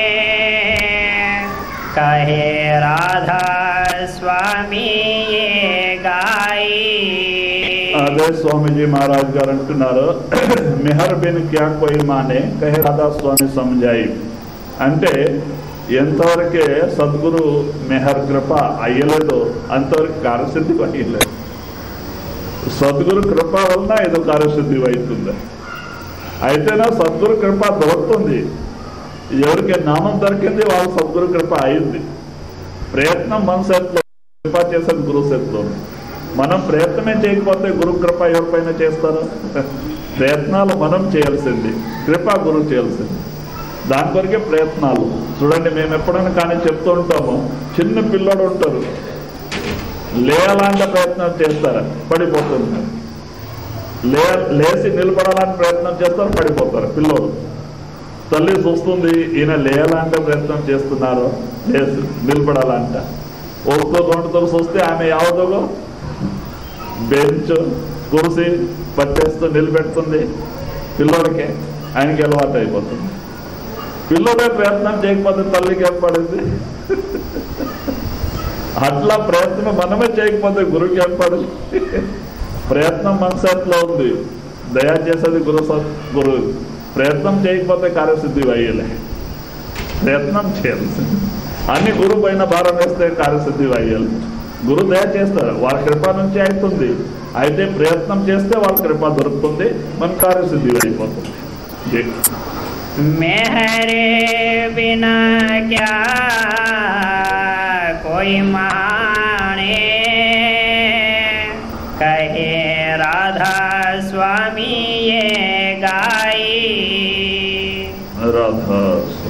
कहे राधा स्वामी ये गाई అదే స్వామీజీ మహారాజ్ గారు అంటున్నారు మెహర్ బిన్ క్యా కోయి మానే కహే రాధా స్వామి సమజాయి అంటే ఎంతవరకే సద్గురు మెహర్ కృప అయ్యలేదో అంతవరకు కార్యసిద్ధి అయ్యలేదు సద్గురు కృప వలన ఏదో కార్యసిద్ధి అవుతుంది అయితేనా సద్గురు కృప దొరుకుతుంది ఎవరికి నామం దొరికింది వాళ్ళ సద్గురు కృప అయింది ప్రయత్నం మన చేతిలో కృప చేసేది గురువు చేతిలో ఉంది. మనం ప్రయత్నమే చేయకపోతే గురు కృప ఎవరిపైన చేస్తారు ప్రయత్నాలు మనం చేయాల్సింది కృప గురువు చేయాల్సింది దాని కొరకే ప్రయత్నాలు చూడండి మేము ఎప్పుడైనా కానీ చెప్తూ ఉంటాము చిన్న పిల్లడు ఉంటారు లేయాలంటే ప్రయత్నం చేస్తారు పడిపోతుంది లే లేచి నిలబడాలని ప్రయత్నం చేస్తారు పడిపోతారు పిల్లోడు తల్లి చూస్తుంది ఈయన లేయాలంటే ప్రయత్నం చేస్తున్నారు లేచి నిలబడాలంట ఒక్కో రెండుతో చూస్తే ఆమె యావదోగో బెంచ్ కుర్సీ పట్టేస్తూ నిలబెడుతుంది పిల్లోడికే ఆయనకి అలవాటు అయిపోతుంది పిల్లోడే ప్రయత్నం చేయకపోతే తల్లికి ఏర్పడింది అట్లా ప్రయత్నం మనమే చేయకపోతే గురువుకి ఏర్పడింది ప్రయత్నం మన చేతిలో ఉంది దయా చేసేది గురు సత్ గురువు ప్రయత్నం చేయకపోతే కార్యసిద్ధి అయ్యలే ప్రయత్నం చేయాల్సింది అన్ని గురువు పైన భారం వేస్తే కార్యసిద్ధి అయ్యాలి గురు దయ చేస్తారు వాళ్ళ కృప నుంచి అవుతుంది అయితే ప్రయత్నం చేస్తే వాళ్ళ కృప దొరుకుతుంది మన కార్యసిద్ధి అయిపోతుంది జై. मेहरे बिना क्या कोई माने कहे राधा स्वामी ये गाई राधा